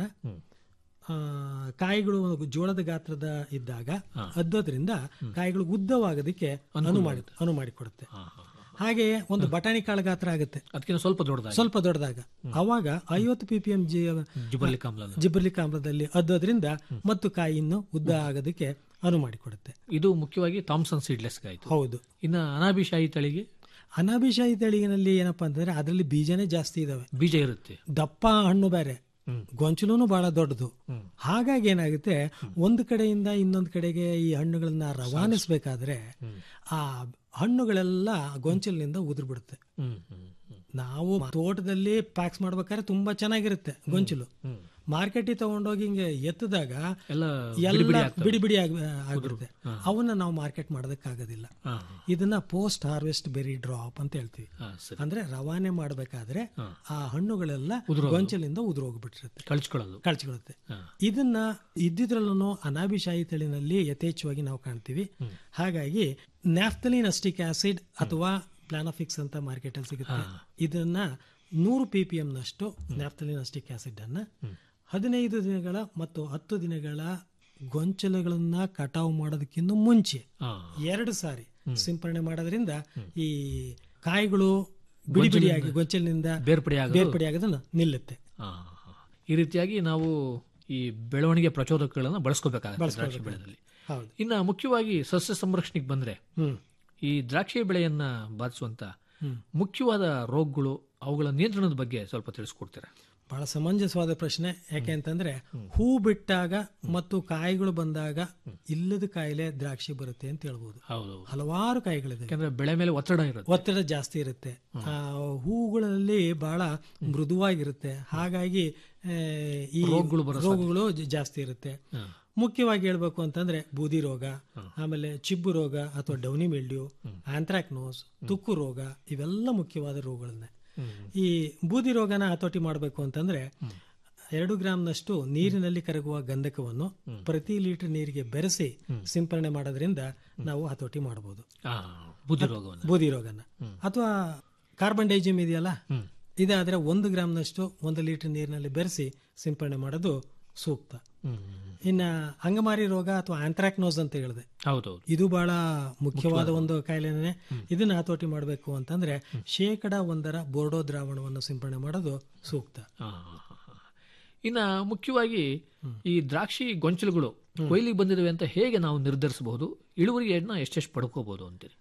ಆ, ಕಾಯಿಗಳು ಒಂದು ಜೋಳದ ಗಾತ್ರದ ಇದ್ದಾಗ ಅದ್ದೋದ್ರಿಂದ ಕಾಯಿಗಳು ಉದ್ದವಾಗೋದಕ್ಕೆ ಅನು ಮಾಡಿ ಅನು ಮಾಡಿಕೊಡುತ್ತೆ ಹಾಗೆಯೇ ಒಂದು ಬಟಾಣಿ ಕಾಳು ಗಾತ್ರ ಆಗುತ್ತೆ ಅದಕ್ಕಿಂತ ಸ್ವಲ್ಪ ದೊಡ್ಡದಾಗಿ ಸ್ವಲ್ಪ ದೊಡ್ಡದಾಗ ಅವಾಗ ಐವತ್ತು P P M G gibberellic ಆಮ್ಲ ಜಿಬರ್ಲಿಕ್ ಆಮ್ಲದಲ್ಲಿ ಅದ್ದೋದ್ರಿಂದ ಮತ್ತು ಕಾಯಿ ಇನ್ನು ಉದ್ದ ಆಗೋದಕ್ಕೆ ಅನು ಮಾಡಿಕೊಡುತ್ತೆ ಇದು ಮುಖ್ಯವಾಗಿ ಥಾಮ್ಸನ್ ಸೀಡ್ಲೆಸ್ ಆಯ್ತು ಹೌದು ಇನ್ನು ಅನಾಭಿಶಾಹಿ ತಳಿಗೆ ಅನಾಭಿಷಾಯಿ ತಳಿಗಿನಲ್ಲಿ ಏನಪ್ಪಾ ಅಂತಂದ್ರೆ ಅದರಲ್ಲಿ ಬೀಜನೇ ಜಾಸ್ತಿ ಇದಾವೆ ಬೀಜ ಇರುತ್ತೆ ದಪ್ಪ ಹಣ್ಣು ಬೇರೆ ಗೊಂಚಲೂನು ಬಹಳ ದೊಡ್ಡದು ಹಾಗಾಗಿ ಏನಾಗುತ್ತೆ ಒಂದು ಕಡೆಯಿಂದ ಇನ್ನೊಂದು ಕಡೆಗೆ ಈ ಹಣ್ಣುಗಳನ್ನ ರವಾನಿಸ್ಬೇಕಾದ್ರೆ ಆ ಹಣ್ಣುಗಳೆಲ್ಲ ಗೊಂಚಲಿನಿಂದ ಉದುರು ಬಿಡುತ್ತೆ ಹ್ಮ್ ಹ್ಮ್ ಹ್ಮ್. ನಾವು ತೋಟದಲ್ಲಿ ಪ್ಯಾಕ್ಸ್ ಮಾಡ್ಬೇಕಾದ್ರೆ ತುಂಬಾ ಚೆನ್ನಾಗಿರುತ್ತೆ ಗೊಂಚಲು ಮಾರ್ಕೆಟಿಗೆ ತಗೊಂಡೋಗಿ ಹಿಂಗೆ ಎತ್ತದಾಗ ಎಲ್ಲ ಎಲ್ಲ ಬಿಡಿ ಬಿಡಿ ಆಗಿ ಆಗಿರುತ್ತೆ ಅವನ್ನ ನಾವು ಮಾರ್ಕೆಟ್ ಮಾಡೋದಕ್ಕಾಗೋದಿಲ್ಲ ಹಾ, ಇದನ್ನ ಪೋಸ್ಟ್ ಹಾರ್ವೆಸ್ಟ್ ಬೆರಿ ಡ್ರಾಪ್ ಅಂತ ಹೇಳ್ತೀವಿ ಹಾ, ಸರಿ ಅಂದ್ರೆ ರವಾನೆ ಮಾಡಬೇಕಾದ್ರೆ ಆ ಹಣ್ಣುಗಳೆಲ್ಲ ಗೊಂಚಲಿಂದ ಉದುರೋಗ್ಬಿಟ್ಟಿರುತ್ತೆ ಕಳ್ಚ್ಕೊಳ್ಳೋದು ಕಳ್ಚಿಕೊಳ್ಳುತ್ತೆ ಇದನ್ನ ಇದ್ದಿದ್ರಲ್ಲೂ ಅನಾಭಿಶಾಹಿ ತಳಿನಲ್ಲಿ ಯಥೇಚ್ಛವಾಗಿ ನಾವು ಕಾಣ್ತೀವಿ ಹಾಗಾಗಿ ನ್ಯಾಫ್ತಲಿನ್ ಅಸ್ಟಿಕ್ ಆಸಿಡ್ ಅಥವಾ ಪ್ಲಾನಫಿಕ್ಸ್ ಅಂತ ಮಾರ್ಕೆಟ್ ಅಲ್ಲಿ ಸಿಗುತ್ತೆ ಇದನ್ನ ನೂರು ಪಿ ಪಿ ನಷ್ಟು ನ್ಯಾಫ್ತಲಿನ್ ಅಸ್ಟಿಕ್ ಆಸಿಡ್ ಅನ್ನ ಹದಿನೈದು ದಿನಗಳ ಮತ್ತು ಹತ್ತು ದಿನಗಳ ಗೊಂಚಲುಗಳನ್ನ ಕಟಾವು ಮಾಡೋದಕ್ಕಿಂತ ಮುಂಚೆ ಹಾ. ಎರಡು ಸಾರಿ ಸಿಂಪರಣೆ ಮಾಡೋದ್ರಿಂದ ಈ ಕಾಯಿಗಳು ಬಿಡಿ ಬಿಡಿಯಾಗಿ ಗೊಂಚಲಿನಿಂದ ಬೇರ್ಪಡೆ ಆಗೋದು ಬೇರ್ಪಡೆ ಆಗೋದನ್ನ ನಿಲ್ಲುತ್ತೆ ಹಾ, ಹಾ. ಈ ರೀತಿಯಾಗಿ ನಾವು ಈ ಬೆಳವಣಿಗೆ ಪ್ರಚೋದಕಗಳನ್ನು ಬಳಸ್ಕೋಬೇಕಾಗುತ್ತೆ ದ್ರಾಕ್ಷಿ ಬೆಳೆದಲ್ಲಿ ಹೌದು ಇನ್ನು ಮುಖ್ಯವಾಗಿ ಸಸ್ಯ ಸಂರಕ್ಷಣೆಗೆ ಬಂದ್ರೆ ಹ್ಮ್ ಈ ದ್ರಾಕ್ಷಿ ಬೆಳೆಯನ್ನ ಬಾಧಿಸುವಂತ ಮುಖ್ಯವಾದ ರೋಗಗಳು ಅವುಗಳ ನಿಯಂತ್ರಣದ ಬಗ್ಗೆ ಸ್ವಲ್ಪ ತಿಳಿಸ್ಕೊಡ್ತೀರಾ ಬಹಳ ಸಮಂಜಸವಾದ ಪ್ರಶ್ನೆ ಯಾಕೆ ಅಂತಂದ್ರೆ ಹೂ ಬಿಟ್ಟಾಗ ಮತ್ತು ಕಾಯಿಗಳು ಬಂದಾಗ ಇಲ್ಲದ ಕಾಯಿಲೆ ದ್ರಾಕ್ಷಿ ಬರುತ್ತೆ ಅಂತ ಹೇಳ್ಬೋದು ಹೌದು ಹಲವಾರು ಕಾಯಿಗಳಿದೆ ಯಾಕಂದ್ರೆ ಬೆಳೆ ಮೇಲೆ ಒತ್ತಡ ಇರುತ್ತೆ ಒತ್ತಡ ಜಾಸ್ತಿ ಇರುತ್ತೆ ಆ, ಹೂಗಳಲ್ಲಿ ಬಹಳ ಮೃದುವಾಗಿರುತ್ತೆ ಹಾಗಾಗಿ ಆ, ಈ ರೋಗಗಳು ಬರೋ ರೋಗಗಳು ಜ- ಜಾಸ್ತಿ ಇರುತ್ತೆ ಮುಖ್ಯವಾಗಿ ಹೇಳ್ಬೇಕು ಅಂತಂದ್ರೆ ಬೂದಿ ರೋಗ ಆಮೇಲೆ ಚಿಬ್ಬು ರೋಗ ಅಥವಾ ಡೌನಿ ಮೆಲ್ಡ್ಯೂ ಆಂಥ್ರಾಕ್ನೋಸ್ ತುಕ್ಕು ರೋಗ ಇವೆಲ್ಲ ಮುಖ್ಯವಾದ ರೋಗಗಳನ್ನೇ ಈ ಬೂದಿ ರೋಗನ ಹತೋಟಿ ಮಾಡಬೇಕು ಅಂತಂದ್ರೆ ಎರಡು ಗ್ರಾಂನಷ್ಟು ನೀರಿನಲ್ಲಿ ಕರಗುವ ಗಂಧಕವನ್ನು ಪ್ರತಿ ಲೀಟರ್ ನೀರಿಗೆ ಬೆರೆಸಿ ಸಿಂಪರಣೆ ಮಾಡೋದ್ರಿಂದ ನಾವು ಹತೋಟಿ ಮಾಡಬಹುದು ಆ, ಬುದ್ಧಿ ರೋಗವನ್ನು ಬೂದಿ ರೋಗನ ಅಥವಾ ಕಾರ್ಬನ್ ಡೈಜಿಮ್ ಇದೆಯಲ್ಲ ಇದಾದ್ರೆ ಒಂದು ಗ್ರಾಂನಷ್ಟು ಒಂದು ಲೀಟರ್ ನೀರಿನಲ್ಲಿ ಬೆರೆಸಿ ಸಿಂಪರಣೆ ಮಾಡೋದು ಸೂಕ್ತ ಇನ್ನ ಅಂಗಮಾರಿ ರೋಗ ಅಥವಾ ಆಂಥ್ರಾಕ್ನೋಸ್ ಅಂತ ಹೇಳಿದೆ ಹೌದೌದು ಇದು ಬಹಳ ಮುಖ್ಯವಾದ ಒಂದು ಕಾಯಿಲೆನೇ ಇದನ್ನ ಹತೋಟಿ ಮಾಡಬೇಕು ಅಂತಂದ್ರೆ ಶೇಕಡ ಒಂದರ ಬೋರ್ಡೋ ದ್ರಾವಣವನ್ನು ಸಿಂಪರಣೆ ಮಾಡೋದು ಸೂಕ್ತ ಆ, ಆ, ಆ. ಇನ್ನ ಮುಖ್ಯವಾಗಿ ಈ ದ್ರಾಕ್ಷಿ ಗೊಂಚಲುಗಳು ಕೊಯ್ಲಿಗೆ ಬಂದಿದ್ದಾವೆ ಅಂತ ಹೇಗೆ ನಾವು ನಿರ್ಧರಿಸಬಹುದು ಇಳುವರಿಯನ್ನ ಎಷ್ಟೆಷ್ಟು ಪಡ್ಕೋಬಹುದು ಅಂತೀರಿ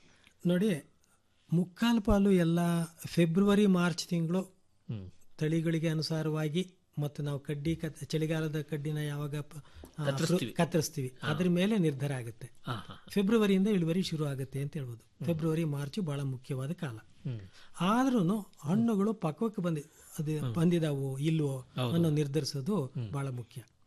ನೋಡಿ ಮುಕ್ಕಾಲು ಪಾಲು ಎಲ್ಲ ಫೆಬ್ರವರಿ ಮಾರ್ಚ್ ತಿಂಗಳು ತಳಿಗಳಿಗೆ ಅನುಸಾರವಾಗಿ ಮತ್ತು ನಾವು ಕಡ್ಡಿ ಕತ್- ಚಳಿಗಾಲದ ಕಡ್ಡಿನ ಯಾವಾಗ ಪ- ಆ, ಕತ್ತರಿಸ್ತೀವಿ. ಕತ್ತರಿಸ್ತೀವಿ ಅದ್ರ ಮೇಲೆ ನಿರ್ಧಾರ ಆಗುತ್ತೆ ಹಾ, ಹಾ. ಫೆಬ್ರವರಿಯಿಂದ ಇಳುವರಿ ಶುರು ಆಗುತ್ತೆ ಅಂತ ಹೇಳ್ಬೋದು ಫೆಬ್ರವರಿ ಮಾರ್ಚ್ ಬಹಳ ಮುಖ್ಯವಾದ ಕಾಲ ಆದ್ರೂ ಹಣ್ಣುಗಳು ಪಕ್ವಕ್ಕೆ ಬಂದಿ ಅದು ಬಂದಿದಾವು ಇಲ್ವೋ ಅನ್ನೋ ನಿರ್ಧರಿಸೋದು ಬಹಳ ಮುಖ್ಯ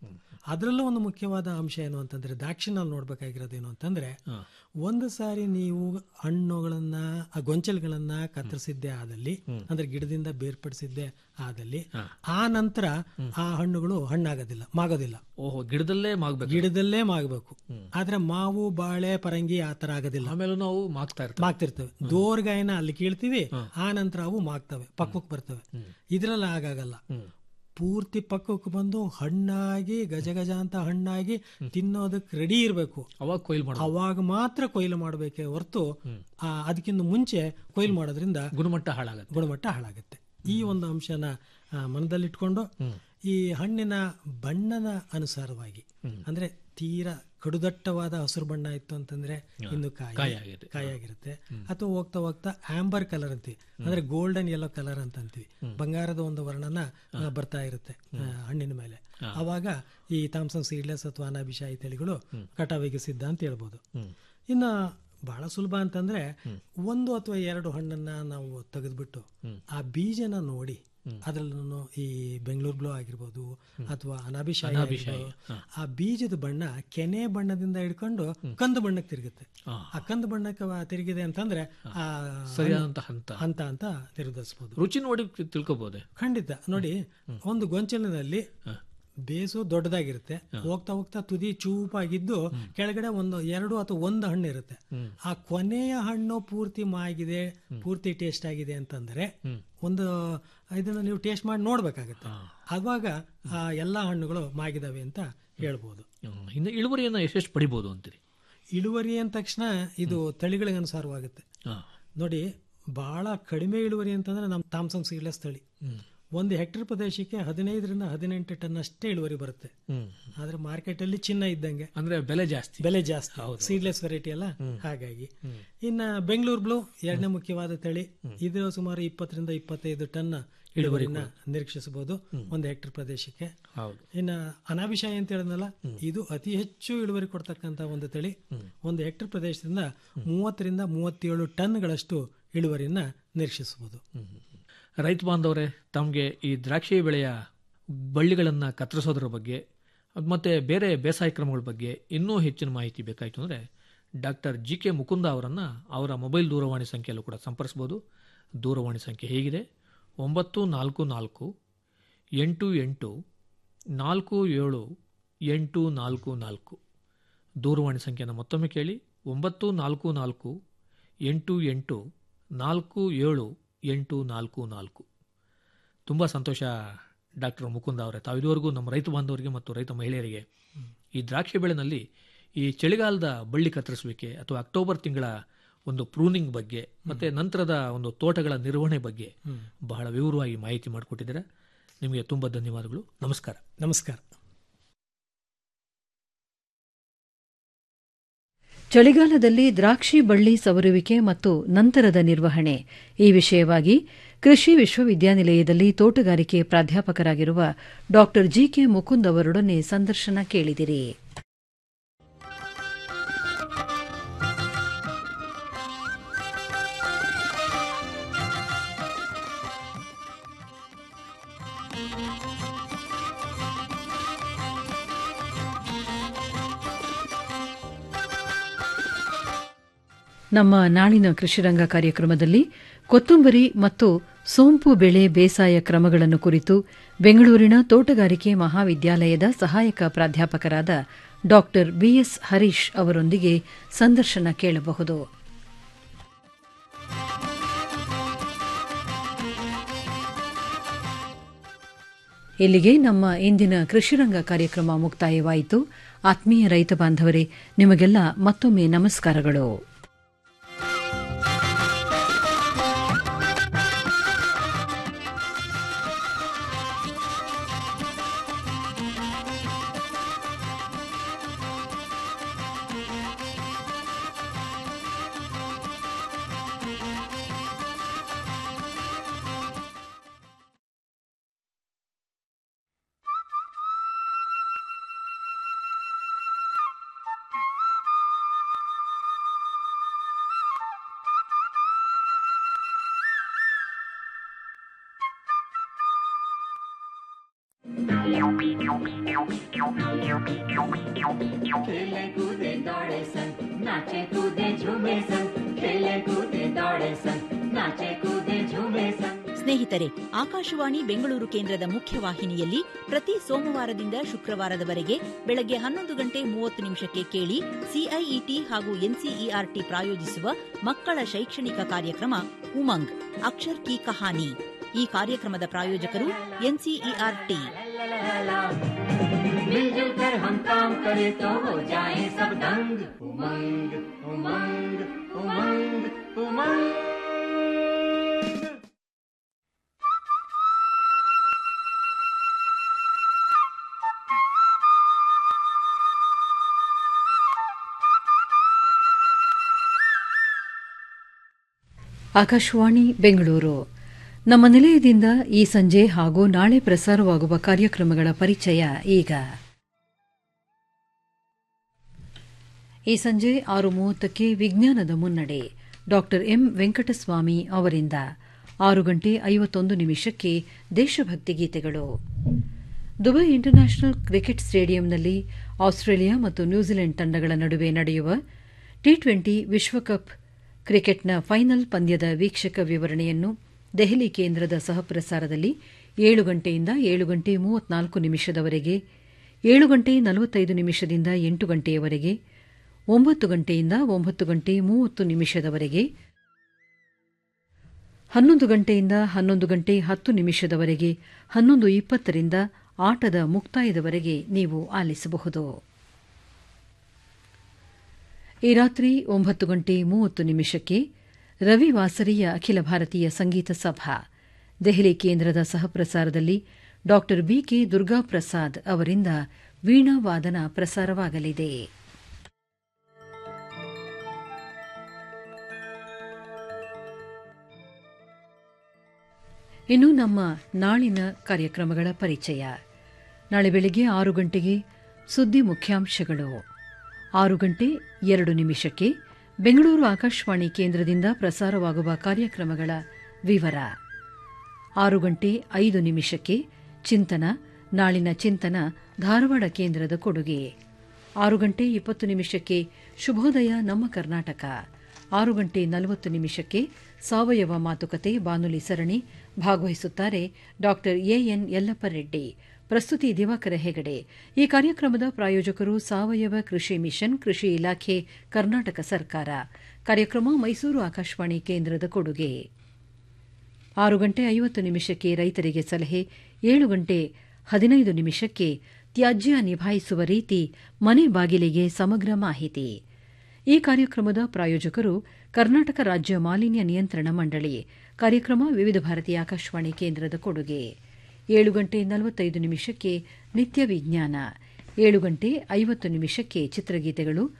ಅದರಲ್ಲೂ ಒಂದು ಮುಖ್ಯವಾದ ಅಂಶ ಏನು ಅಂತಂದ್ರೆ ದ್ರಾಕ್ಷಿನಲ್ಲಿ ನೋಡ್ಬೇಕಾಗಿರೋದೇನು ಅಂತಂದ್ರೆ ಒಂದು ಸಾರಿ ನೀವು ಹಣ್ಣುಗಳನ್ನ ಆ ಗೊಂಚಲುಗಳನ್ನ ಕತ್ತರಿಸಿದ್ದೇ ಆದಲ್ಲಿ ಅಂದ್ರೆ ಗಿಡದಿಂದ ಬೇರ್ಪಡಿಸಿದ್ದೇ ಆದಲ್ಲಿ ಆ ನಂತರ ಆ ಹಣ್ಣುಗಳು ಹಣ್ಣಾಗೋದಿಲ್ಲ ಮಾಗೋದಿಲ್ಲ ಓಹೋ ಗಿಡದಲ್ಲೇ ಮಾಗ್ಬೇಕು ಗಿಡದಲ್ಲೇ ಮಾಗಬೇಕು ಆದ್ರೆ ಮಾವು ಬಾಳೆ ಪರಂಗಿ ಆ ತರ ಆಗೋದಿಲ್ಲ ಆಮೇಲೆ ನಾವು ಮಾಗ್ತಾ ಇರ್ತೀವಿ ಮಾಗ್ತಿರ್ತವೆ ದೋರ್ಗಾಯಿನ ಅಲ್ಲಿ ಕೀಳ್ತೀವಿ ಆ ನಂತರ ಅವು ಮಾಗ್ತವೆ ಪಕ್ವಕ್ಕೆ ಬರ್ತವೆ ಇದ್ರಲ್ಲಿ ಆಗಾಗಲ್ಲ ಪೂರ್ತಿ ಪಕ್ಕಕ್ಕೆ ಬಂದು ಹಣ್ಣಾಗಿ ಗಜ ಗಜ ಅಂತ ಹಣ್ಣಾಗಿ ತಿನ್ನೋದಕ್ಕೆ ರೆಡಿ ಇರಬೇಕು ಅವಾಗ ಕೊಯ್ಲು ಮಾಡ ಅವಾಗ ಮಾತ್ರ ಕೊಯ್ಲು ಮಾಡಬೇಕೆ ಹೊರತು ಆ, ಅದಕ್ಕಿಂತ ಮುಂಚೆ ಕೊಯ್ಲು ಮಾಡೋದ್ರಿಂದ ಗುಣಮಟ್ಟ ಹಾಳಾಗತ್ತೆ ಗುಣಮಟ್ಟ ಹಾಳಾಗುತ್ತೆ ಈ ಒಂದು ಅಂಶನ ಆ, ಮನದಲ್ಲಿಟ್ಕೊಂಡು ಈ ಹಣ್ಣಿನ ಬಣ್ಣದ ಅನುಸಾರವಾಗಿ ಅಂದ್ರೆ ತೀರಾ ಕಡುದಟ್ಟವಾದ ಹಸಿರು ಬಣ್ಣ ಇತ್ತು ಅಂತಂದ್ರೆ ಇನ್ನು ಕಾಯಿ ಕಾಯಾಗಿದೆ. ಕಾಯಾಗಿರುತ್ತೆ ಅಥವಾ ಹೋಗ್ತಾ ಹೋಗ್ತಾ ಆಂಬರ್ ಕಲರ್ ಅಂತೀವಿ ಅಂದ್ರೆ ಗೋಲ್ಡನ್ ಯೆಲ್ಲೋ ಕಲರ್ ಅಂತ ಅಂತೀವಿ ಬಂಗಾರದ ಒಂದು ವರ್ಣನ ಆ, ಬರ್ತಾ ಇರುತ್ತೆ ಆ, ಹಣ್ಣಿನ ಮೇಲೆ ಅವಾಗ ಈ ಥಾಮ್ಸನ್ ಸೀಡ್ಲೆಸ್ ಅಥವಾ ಅನಾಭಿಷಾಯಿ ತಳಿಗಳು ಕಟಾವಿಗೆ ಸಿದ್ಧ ಅಂತ ಹೇಳ್ಬೋದು ಇನ್ನ ಬಹಳ ಸುಲಭ ಅಂತಂದ್ರೆ ಒಂದು ಅಥವಾ ಎರಡು ಹಣ್ಣನ್ನ ನಾವು ತೆಗೆದ್ಬಿಟ್ಟು ಆ ಬೀಜನ ನೋಡಿ ಅದ್ರಲ್ಲೂ ಈ ಬೆಂಗಳೂರು ಬ್ಲೋ ಆಗಿರ್ಬೋದು ಅಥವಾ ಅನಾಭಿಷಾಯಿ ಆಗಿರ್ಬೋದು, ಆ ಬೀಜದ ಬಣ್ಣ ಕೆನೆ ಬಣ್ಣದಿಂದ ಹಿಡ್ಕೊಂಡು ಕಂದು ಬಣ್ಣಕ್ಕೆ ತಿರುಗುತ್ತೆ ಆ ಕಂದು ಬಣ್ಣಕ್ಕೆ ವ- ತಿರುಗಿದೆ ಅಂತಂದ್ರೆ ಆ ಸರಿಯಾದಂತ ಹಂತ ಹಂತ ಅಂತ ನಿರ್ಧರಿಸಬಹುದು ರುಚಿ ನೋಡಿ ತಿಳ್ಕೊಬೋದೆ ಖಂಡಿತ ನೋಡಿ ಒಂದು ಗೊಂಚಲಿನಲ್ಲಿ ಬೇಸು ದೊಡ್ಡದಾಗಿರುತ್ತೆ ಹೋಗ್ತಾ ಹೋಗ್ತಾ ತುದಿ ಚೂಪಾಗಿದ್ದು ಕೆಳಗಡೆ ಒಂದು ಎರಡು ಅಥವಾ ಒಂದು ಹಣ್ಣು ಇರುತ್ತೆ ಆ ಕೊನೆಯ ಹಣ್ಣು ಪೂರ್ತಿ ಮಾಗಿದೆ ಪೂರ್ತಿ ಟೇಸ್ಟ್ ಆಗಿದೆ ಅಂತಂದ್ರೆ ಒಂದು ಇದನ್ನ ನೀವು ಟೇಸ್ಟ್ ಮಾಡಿ ನೋಡ್ಬೇಕಾಗತ್ತೆ ಅವಾಗ ಆ ಎಲ್ಲಾ ಹಣ್ಣುಗಳು ಮಾಗಿದಾವೆ ಅಂತ ಹೇಳ್ಬೋದು ಹ್ಮ್. ಇನ್ನು ಇಳುವರಿಯನ್ನ ಎಷ್ಟೆಷ್ಟು ಪಡಿಬೋದು ಅಂತೀರಿ ಇಳುವರಿ ಅಂದ ತಕ್ಷಣ ಇದು ತಳಿಗಳಿಗೆ ಅನುಸಾರವಾಗುತ್ತೆ ಹಾ. ನೋಡಿ ಬಹಳ ಕಡಿಮೆ ಇಳುವರಿ ಅಂತಂದ್ರೆ ನಮ್ಮ ಥಾಮ್ಸನ್ ಸೀಡ್ಲೆಸ್ ತಳಿ ಒಂದು ಹೆಕ್ಟೇರ್ ಪ್ರದೇಶಕ್ಕೆ ಹದಿನೈದರಿಂದ ಹದಿನೆಂಟು ಟನ್ ಅಷ್ಟೇ ಇಳುವರಿ ಬರುತ್ತೆ ಹ್ಮ್. ಆದ್ರೆ ಮಾರ್ಕೆಟ್ ಅಲ್ಲಿ ಚಿನ್ನ ಇದ್ದಂಗೆ ಅಂದ್ರೆ ಬೆಲೆ ಜಾಸ್ತಿ ಬೆಲೆ ಜಾಸ್ತಿ ಸೀಡ್ಲೆಸ್ ವೆರೈಟಿ ಅಲ್ಲ ಹಾಗಾಗಿ ಇನ್ನ ಬೆಂಗಳೂರು ಬ್ಲೂ ಎರಡನೇ ಮುಖ್ಯವಾದ ತಳಿ ಇದು ಸುಮಾರು ಇಪ್ಪತ್ತರಿಂದ ಇಪ್ಪತ್ತೈದು ಟನ್ ಇಳುವರಿನ ನಿರೀಕ್ಷಿಸಬಹುದು ಒಂದು ಹೆಕ್ಟೇರ್ ಪ್ರದೇಶಕ್ಕೆ ಹೌದು ಇನ್ನ ಅನಾಭಿಷಾಯಿ ಅಂತ ಹೇಳಿದ್ನಲ್ಲ ಇದು ಅತಿ ಹೆಚ್ಚು ಇಳುವರಿ ಕೊಡ್ತಕ್ಕಂತ ಒಂದು ತಳಿ ಒಂದು ಹೆಕ್ಟೇರ್ ಪ್ರದೇಶದಿಂದ ಮೂವತ್ತರಿಂದ ಮೂವತ್ತೇಳು ಟನ್ಗಳಷ್ಟು ಇಳುವರಿಯನ್ನ ನಿರೀಕ್ಷಿಸಬಹುದು ರೈತ ಬಾಂಧವರೇ ತಮಗೆ ಈ ದ್ರಾಕ್ಷಿ ಬೆಳೆಯ ಬಳ್ಳಿಗಳನ್ನು ಕತ್ತರಿಸೋದ್ರ ಬಗ್ಗೆ ಅದ್ ಮತ್ತೆ ಬೇರೆ ಬೇಸಾಯ ಕ್ರಮಗಳ ಬಗ್ಗೆ ಇನ್ನೂ ಹೆಚ್ಚಿನ ಮಾಹಿತಿ ಬೇಕಾಯಿತು ಅಂದರೆ ಡಾಕ್ಟರ್ ಜಿ ಕೆ ಮುಕುಂದ ಅವರನ್ನು ಅವರ ಮೊಬೈಲ್ ದೂರವಾಣಿ ಸಂಖ್ಯೆಯಲ್ಲೂ ಕೂಡ ಸಂಪರ್ಸ್ಬೋದು ದೂರವಾಣಿ ಸಂಖ್ಯೆ ಹೇಗಿದೆ ಒಂಬತ್ತು ನಾಲ್ಕು ನಾಲ್ಕು ಎಂಟು ಎಂಟು ನಾಲ್ಕು ಏಳು ಎಂಟು ನಾಲ್ಕು ನಾಲ್ಕು ದೂರವಾಣಿ ಸಂಖ್ಯೆಯನ್ನು ಮತ್ತೊಮ್ಮೆ ಕೇಳಿ ಒಂಬತ್ತು ನಾಲ್ಕು ನಾಲ್ಕು ಎಂಟು ಎಂಟು ನಾಲ್ಕು ಏಳು ಎಂಟು ನಾಲ್ಕು ನಾಲ್ಕು ತುಂಬ ಸಂತೋಷ ಡಾಕ್ಟರ್ ಮುಕುಂದ ಅವರೇ ತಾವು ಇದುವರೆಗೂ ನಮ್ಮ ರೈತ ಬಾಂಧವರಿಗೆ ಮತ್ತು ರೈತ ಮಹಿಳೆಯರಿಗೆ ಈ ದ್ರಾಕ್ಷಿ ಬೆಳೆನಲ್ಲಿ ಈ ಚಳಿಗಾಲದ ಬಳ್ಳಿ ಕತ್ತರಿಸುವಿಕೆ ಅಥವಾ ಅಕ್ಟೋಬರ್ ತಿಂಗಳ ಒಂದು ಪ್ರೂನಿಂಗ್ ಬಗ್ಗೆ ಮತ್ತೆ ನಂತರದ ಒಂದು ತೋಟಗಳ ನಿರ್ವಹಣೆ ಬಗ್ಗೆ ಬಹಳ ವಿವರವಾಗಿ ಮಾಹಿತಿ ಮಾಡಿಕೊಟ್ಟಿದ್ದೀರಾ ನಿಮಗೆ ತುಂಬ ಧನ್ಯವಾದಗಳು ನಮಸ್ಕಾರ ನಮಸ್ಕಾರ ಚಳಿಗಾಲದಲ್ಲಿ ದ್ರಾಕ್ಷಿ ಬಳ್ಳಿ ಸವರುವಿಕೆ ಮತ್ತು ನಂತರದ ನಿರ್ವಹಣೆ ಈ ವಿಷಯವಾಗಿ ಕೃಷಿ ವಿಶ್ವವಿದ್ಯಾನಿಲಯದಲ್ಲಿ ತೋಟಗಾರಿಕೆ ಪ್ರಾಧ್ಯಾಪಕರಾಗಿರುವ ಡಾ ಜಿಕೆ ಮುಕುಂದ್ ಅವರೊಡನೆ ಸಂದರ್ಶನ ಕೇಳಿದಿರಿ ನಮ್ಮ ನಾಳಿನ ಕೃಷಿರಂಗ ಕಾರ್ಯಕ್ರಮದಲ್ಲಿ ಕೊತ್ತಂಬರಿ ಮತ್ತು ಸೋಂಪು ಬೆಳೆ ಬೇಸಾಯ ಕ್ರಮಗಳನ್ನು ಕುರಿತು ಬೆಂಗಳೂರಿನ ತೋಟಗಾರಿಕೆ ಮಹಾವಿದ್ಯಾಲಯದ ಸಹಾಯಕ ಪ್ರಾಧ್ಯಾಪಕರಾದ ಡಾ ಬಿಎಸ್ ಹರೀಶ್ ಅವರೊಂದಿಗೆ ಸಂದರ್ಶನ ಕೇಳಬಹುದು ಇಲ್ಲಿಗೆ ನಮ್ಮ ಇಂದಿನ ಕೃಷಿರಂಗ ಕಾರ್ಯಕ್ರಮ ಮುಕ್ತಾಯವಾಯಿತು ಆತ್ಮೀಯ ರೈತ ಬಾಂಧವರೇ ನಿಮಗೆಲ್ಲ ಮತ್ತೊಮ್ಮೆ ನಮಸ್ಕಾರಗಳು खेले कूदे दौड़े सन नाचे कूदे झूमे सन खेले कूदे दौड़े सन नाचे कूदे झूमे सन ಸ್ನೇಹಿತರೆ ಆಕಾಶವಾಣಿ ಬೆಂಗಳೂರು ಕೇಂದ್ರದ ಮುಖ್ಯವಾಹಿನಿಯಲ್ಲಿ ಪ್ರತಿ ಸೋಮವಾರದಿಂದ ಶುಕ್ರವಾರದವರೆಗೆ ಬೆಳಗ್ಗೆ ಹನ್ನೊಂದು ಗಂಟೆ ಮೂವತ್ತು ನಿಮಿಷಕ್ಕೆ ಕೇಳಿ ಸಿಐಇಟಿ ಹಾಗೂ ಎನ್ಸಿಇಆರ್ಟಿ ಪ್ರಾಯೋಜಿಸುವ ಮಕ್ಕಳ ಶೈಕ್ಷಣಿಕ ಕಾರ್ಯಕ್ರಮ ಉಮಂಗ್ ಅಕ್ಷರ್ ಕಿ ಕಹಾನಿ ಈ ಕಾರ್ಯಕ್ರಮದ ಪ್ರಾಯೋಜಕರು ಎನ್ಸಿಇಆರ್ಟಿ मिलजुल कर हम काम करें तो हो जाए सब दंग उमंग उमंग उमंग उमंग ಆಕಾಶವಾಣಿ ಬೆಂಗಳೂರು ನಮ್ಮ ನಿಲಯದಿಂದ ಈ ಸಂಜೆ ಹಾಗೂ ನಾಳೆ ಪ್ರಸಾರವಾಗುವ ಕಾರ್ಯಕ್ರಮಗಳ ಪರಿಚಯ ಈಗ ಈ ಸಂಜೆ ಆರು ಮೂವತ್ತಕ್ಕೆ ವಿಜ್ಞಾನದ ಮುನ್ನಡೆ ಡಾಕ್ಟರ್ ಎಂ ವೆಂಕಟಸ್ವಾಮಿ ಅವರಿಂದ ಆರು ಗಂಟೆ ಐವತ್ತೊಂದು ನಿಮಿಷಕ್ಕೆ ದೇಶಭಕ್ತಿ ಗೀತೆಗಳು ದುಬೈ ಇಂಟರ್ನ್ಯಾಷನಲ್ ಕ್ರಿಕೆಟ್ ಸ್ಟೇಡಿಯಂನಲ್ಲಿ ಆಸ್ಟ್ರೇಲಿಯಾ ಮತ್ತು ನ್ಯೂಜಿಲೆಂಡ್ ತಂಡಗಳ ನಡುವೆ ನಡೆಯುವ ಟಿ ಟ್ವೆಂಟಿ ವಿಶ್ವಕಪ್ ಕ್ರಿಕೆಟ್ನ ಫೈನಲ್ ಪಂದ್ಯದ ವೀಕ್ಷಕ ವಿವರಣೆಯನ್ನು ದೆಹಲಿ ಕೇಂದ್ರದ ಸಹಪ್ರಸಾರದಲ್ಲಿ ಏಳು ಗಂಟೆಯಿಂದ ಏಳು ಗಂಟೆ ಮೂವತ್ನಾಲ್ಕು ನಿಮಿಷದವರೆಗೆ ಏಳು ಗಂಟೆ ನಲವತ್ತೈದು ನಿಮಿಷದಿಂದ ಎಂಟು ಗಂಟೆಯವರೆಗೆ ಒಂಬತ್ತು ಗಂಟೆಯಿಂದ ಒಂಬತ್ತು ಗಂಟೆ ಮೂವತ್ತು ನಿಮಿಷದವರೆಗೆ ಹನ್ನೊಂದು ಗಂಟೆಯಿಂದ ಹನ್ನೊಂದು ಗಂಟೆ ಹತ್ತು ನಿಮಿಷದವರೆಗೆ ಹನ್ನೊಂದು ಇಪ್ಪತ್ತರಿಂದ ಆಟದ ಮುಕ್ತಾಯದವರೆಗೆ ನೀವು ಆಲಿಸಬಹುದು ಈ ರಾತ್ರಿ ಒಂಬತ್ತು ಗಂಟೆ ಮೂವತ್ತು ನಿಮಿಷಕ್ಕೆ ರವಿ ವಾಸರಿಯ ಅಖಿಲ ಭಾರತೀಯ ಸಂಗೀತ ಸಭಾ ದೆಹಲಿ ಕೇಂದ್ರದ ಸಹಪ್ರಸಾರದಲ್ಲಿ ಡಾ ಬಿಕೆ ದುರ್ಗಾಪ್ರಸಾದ್ ಅವರಿಂದ ವೀಣಾ ವಾದನ ಪ್ರಸಾರವಾಗಲಿದೆ ಇನ್ನು ನಮ್ಮ ನಾಳಿನ ಕಾರ್ಯಕ್ರಮಗಳ ಪರಿಚಯ ನಾಳೆ ಬೆಳಿಗ್ಗೆ ಆರು ಗಂಟೆಗೆ ಸುದ್ದಿ ಮುಖ್ಯಾಂಶಗಳು ಆರು ಗಂಟೆ ಎರಡು ನಿಮಿಷಕ್ಕೆ ಬೆಂಗಳೂರು ಆಕಾಶವಾಣಿ ಕೇಂದ್ರದಿಂದ ಪ್ರಸಾರವಾಗುವ ಕಾರ್ಯಕ್ರಮಗಳ ವಿವರ ಆರು ಗಂಟೆ ಐದು ನಿಮಿಷಕ್ಕೆ ಚಿಂತನ ನಾಳಿನ ಚಿಂತನ ಧಾರವಾಡ ಕೇಂದ್ರದ ಕೊಡುಗೆ ಆರು ಗಂಟೆ ಇಪ್ಪತ್ತು ನಿಮಿಷಕ್ಕೆ ಶುಭೋದಯ ನಮ್ಮ ಕರ್ನಾಟಕ ಆರು ಗಂಟೆ ನಲವತ್ತು ನಿಮಿಷಕ್ಕೆ ಸಾವಯವ ಮಾತುಕತೆ ಬಾನುಲಿ ಸರಣಿ ಭಾಗವಹಿಸುತ್ತಾರೆ ಡಾ ಎಎನ್ ಯಲ್ಲಪ್ಪ ರೆಡ್ಡಿ ಪ್ರಸ್ತುತಿ ದಿವಾಕರ ಹೆಗಡೆ ಈ ಕಾರ್ಯಕ್ರಮದ ಪ್ರಾಯೋಜಕರು ಸಾವಯವ ಕೃಷಿ ಮಿಷನ್ ಕೃಷಿ ಇಲಾಖೆ ಕರ್ನಾಟಕ ಸರ್ಕಾರ ಕಾರ್ಯಕ್ರಮ ಮೈಸೂರು ಆಕಾಶವಾಣಿ ಕೇಂದ್ರದ ಕೊಡುಗೆ ಆರು ಗಂಟೆ ಐವತ್ತು ನಿಮಿಷಕ್ಕೆ ರೈತರಿಗೆ ಸಲಹೆ ಏಳು ಗಂಟೆ ಹದಿನೈದು ನಿಮಿಷಕ್ಕೆ ತ್ಯಾಜ್ಯ ನಿಭಾಯಿಸುವ ರೀತಿ ಮನೆ ಬಾಗಿಲಿಗೆ ಸಮಗ್ರ ಮಾಹಿತಿ ಈ ಕಾರ್ಯಕ್ರಮದ ಪ್ರಾಯೋಜಕರು ಕರ್ನಾಟಕ ರಾಜ್ಯ ಮಾಲಿನ್ಯ ನಿಯಂತ್ರಣ ಮಂಡಳಿ ಕಾರ್ಯಕ್ರಮ ವಿವಿಧ ಭಾರತೀಯ ಆಕಾಶವಾಣಿ ಕೇಂದ್ರದ ಕೊಡುಗೆ ಏಳು ಗಂಟೆ ನಲವತ್ತೈದು ನಿಮಿಷಕ್ಕೆ ನಿತ್ಯ ವಿಜ್ಞಾನ ಏಳು ಗಂಟೆ ಐವತ್ತು ನಿಮಿಷಕ್ಕೆ ಚಿತ್ರಗೀತೆಗಳು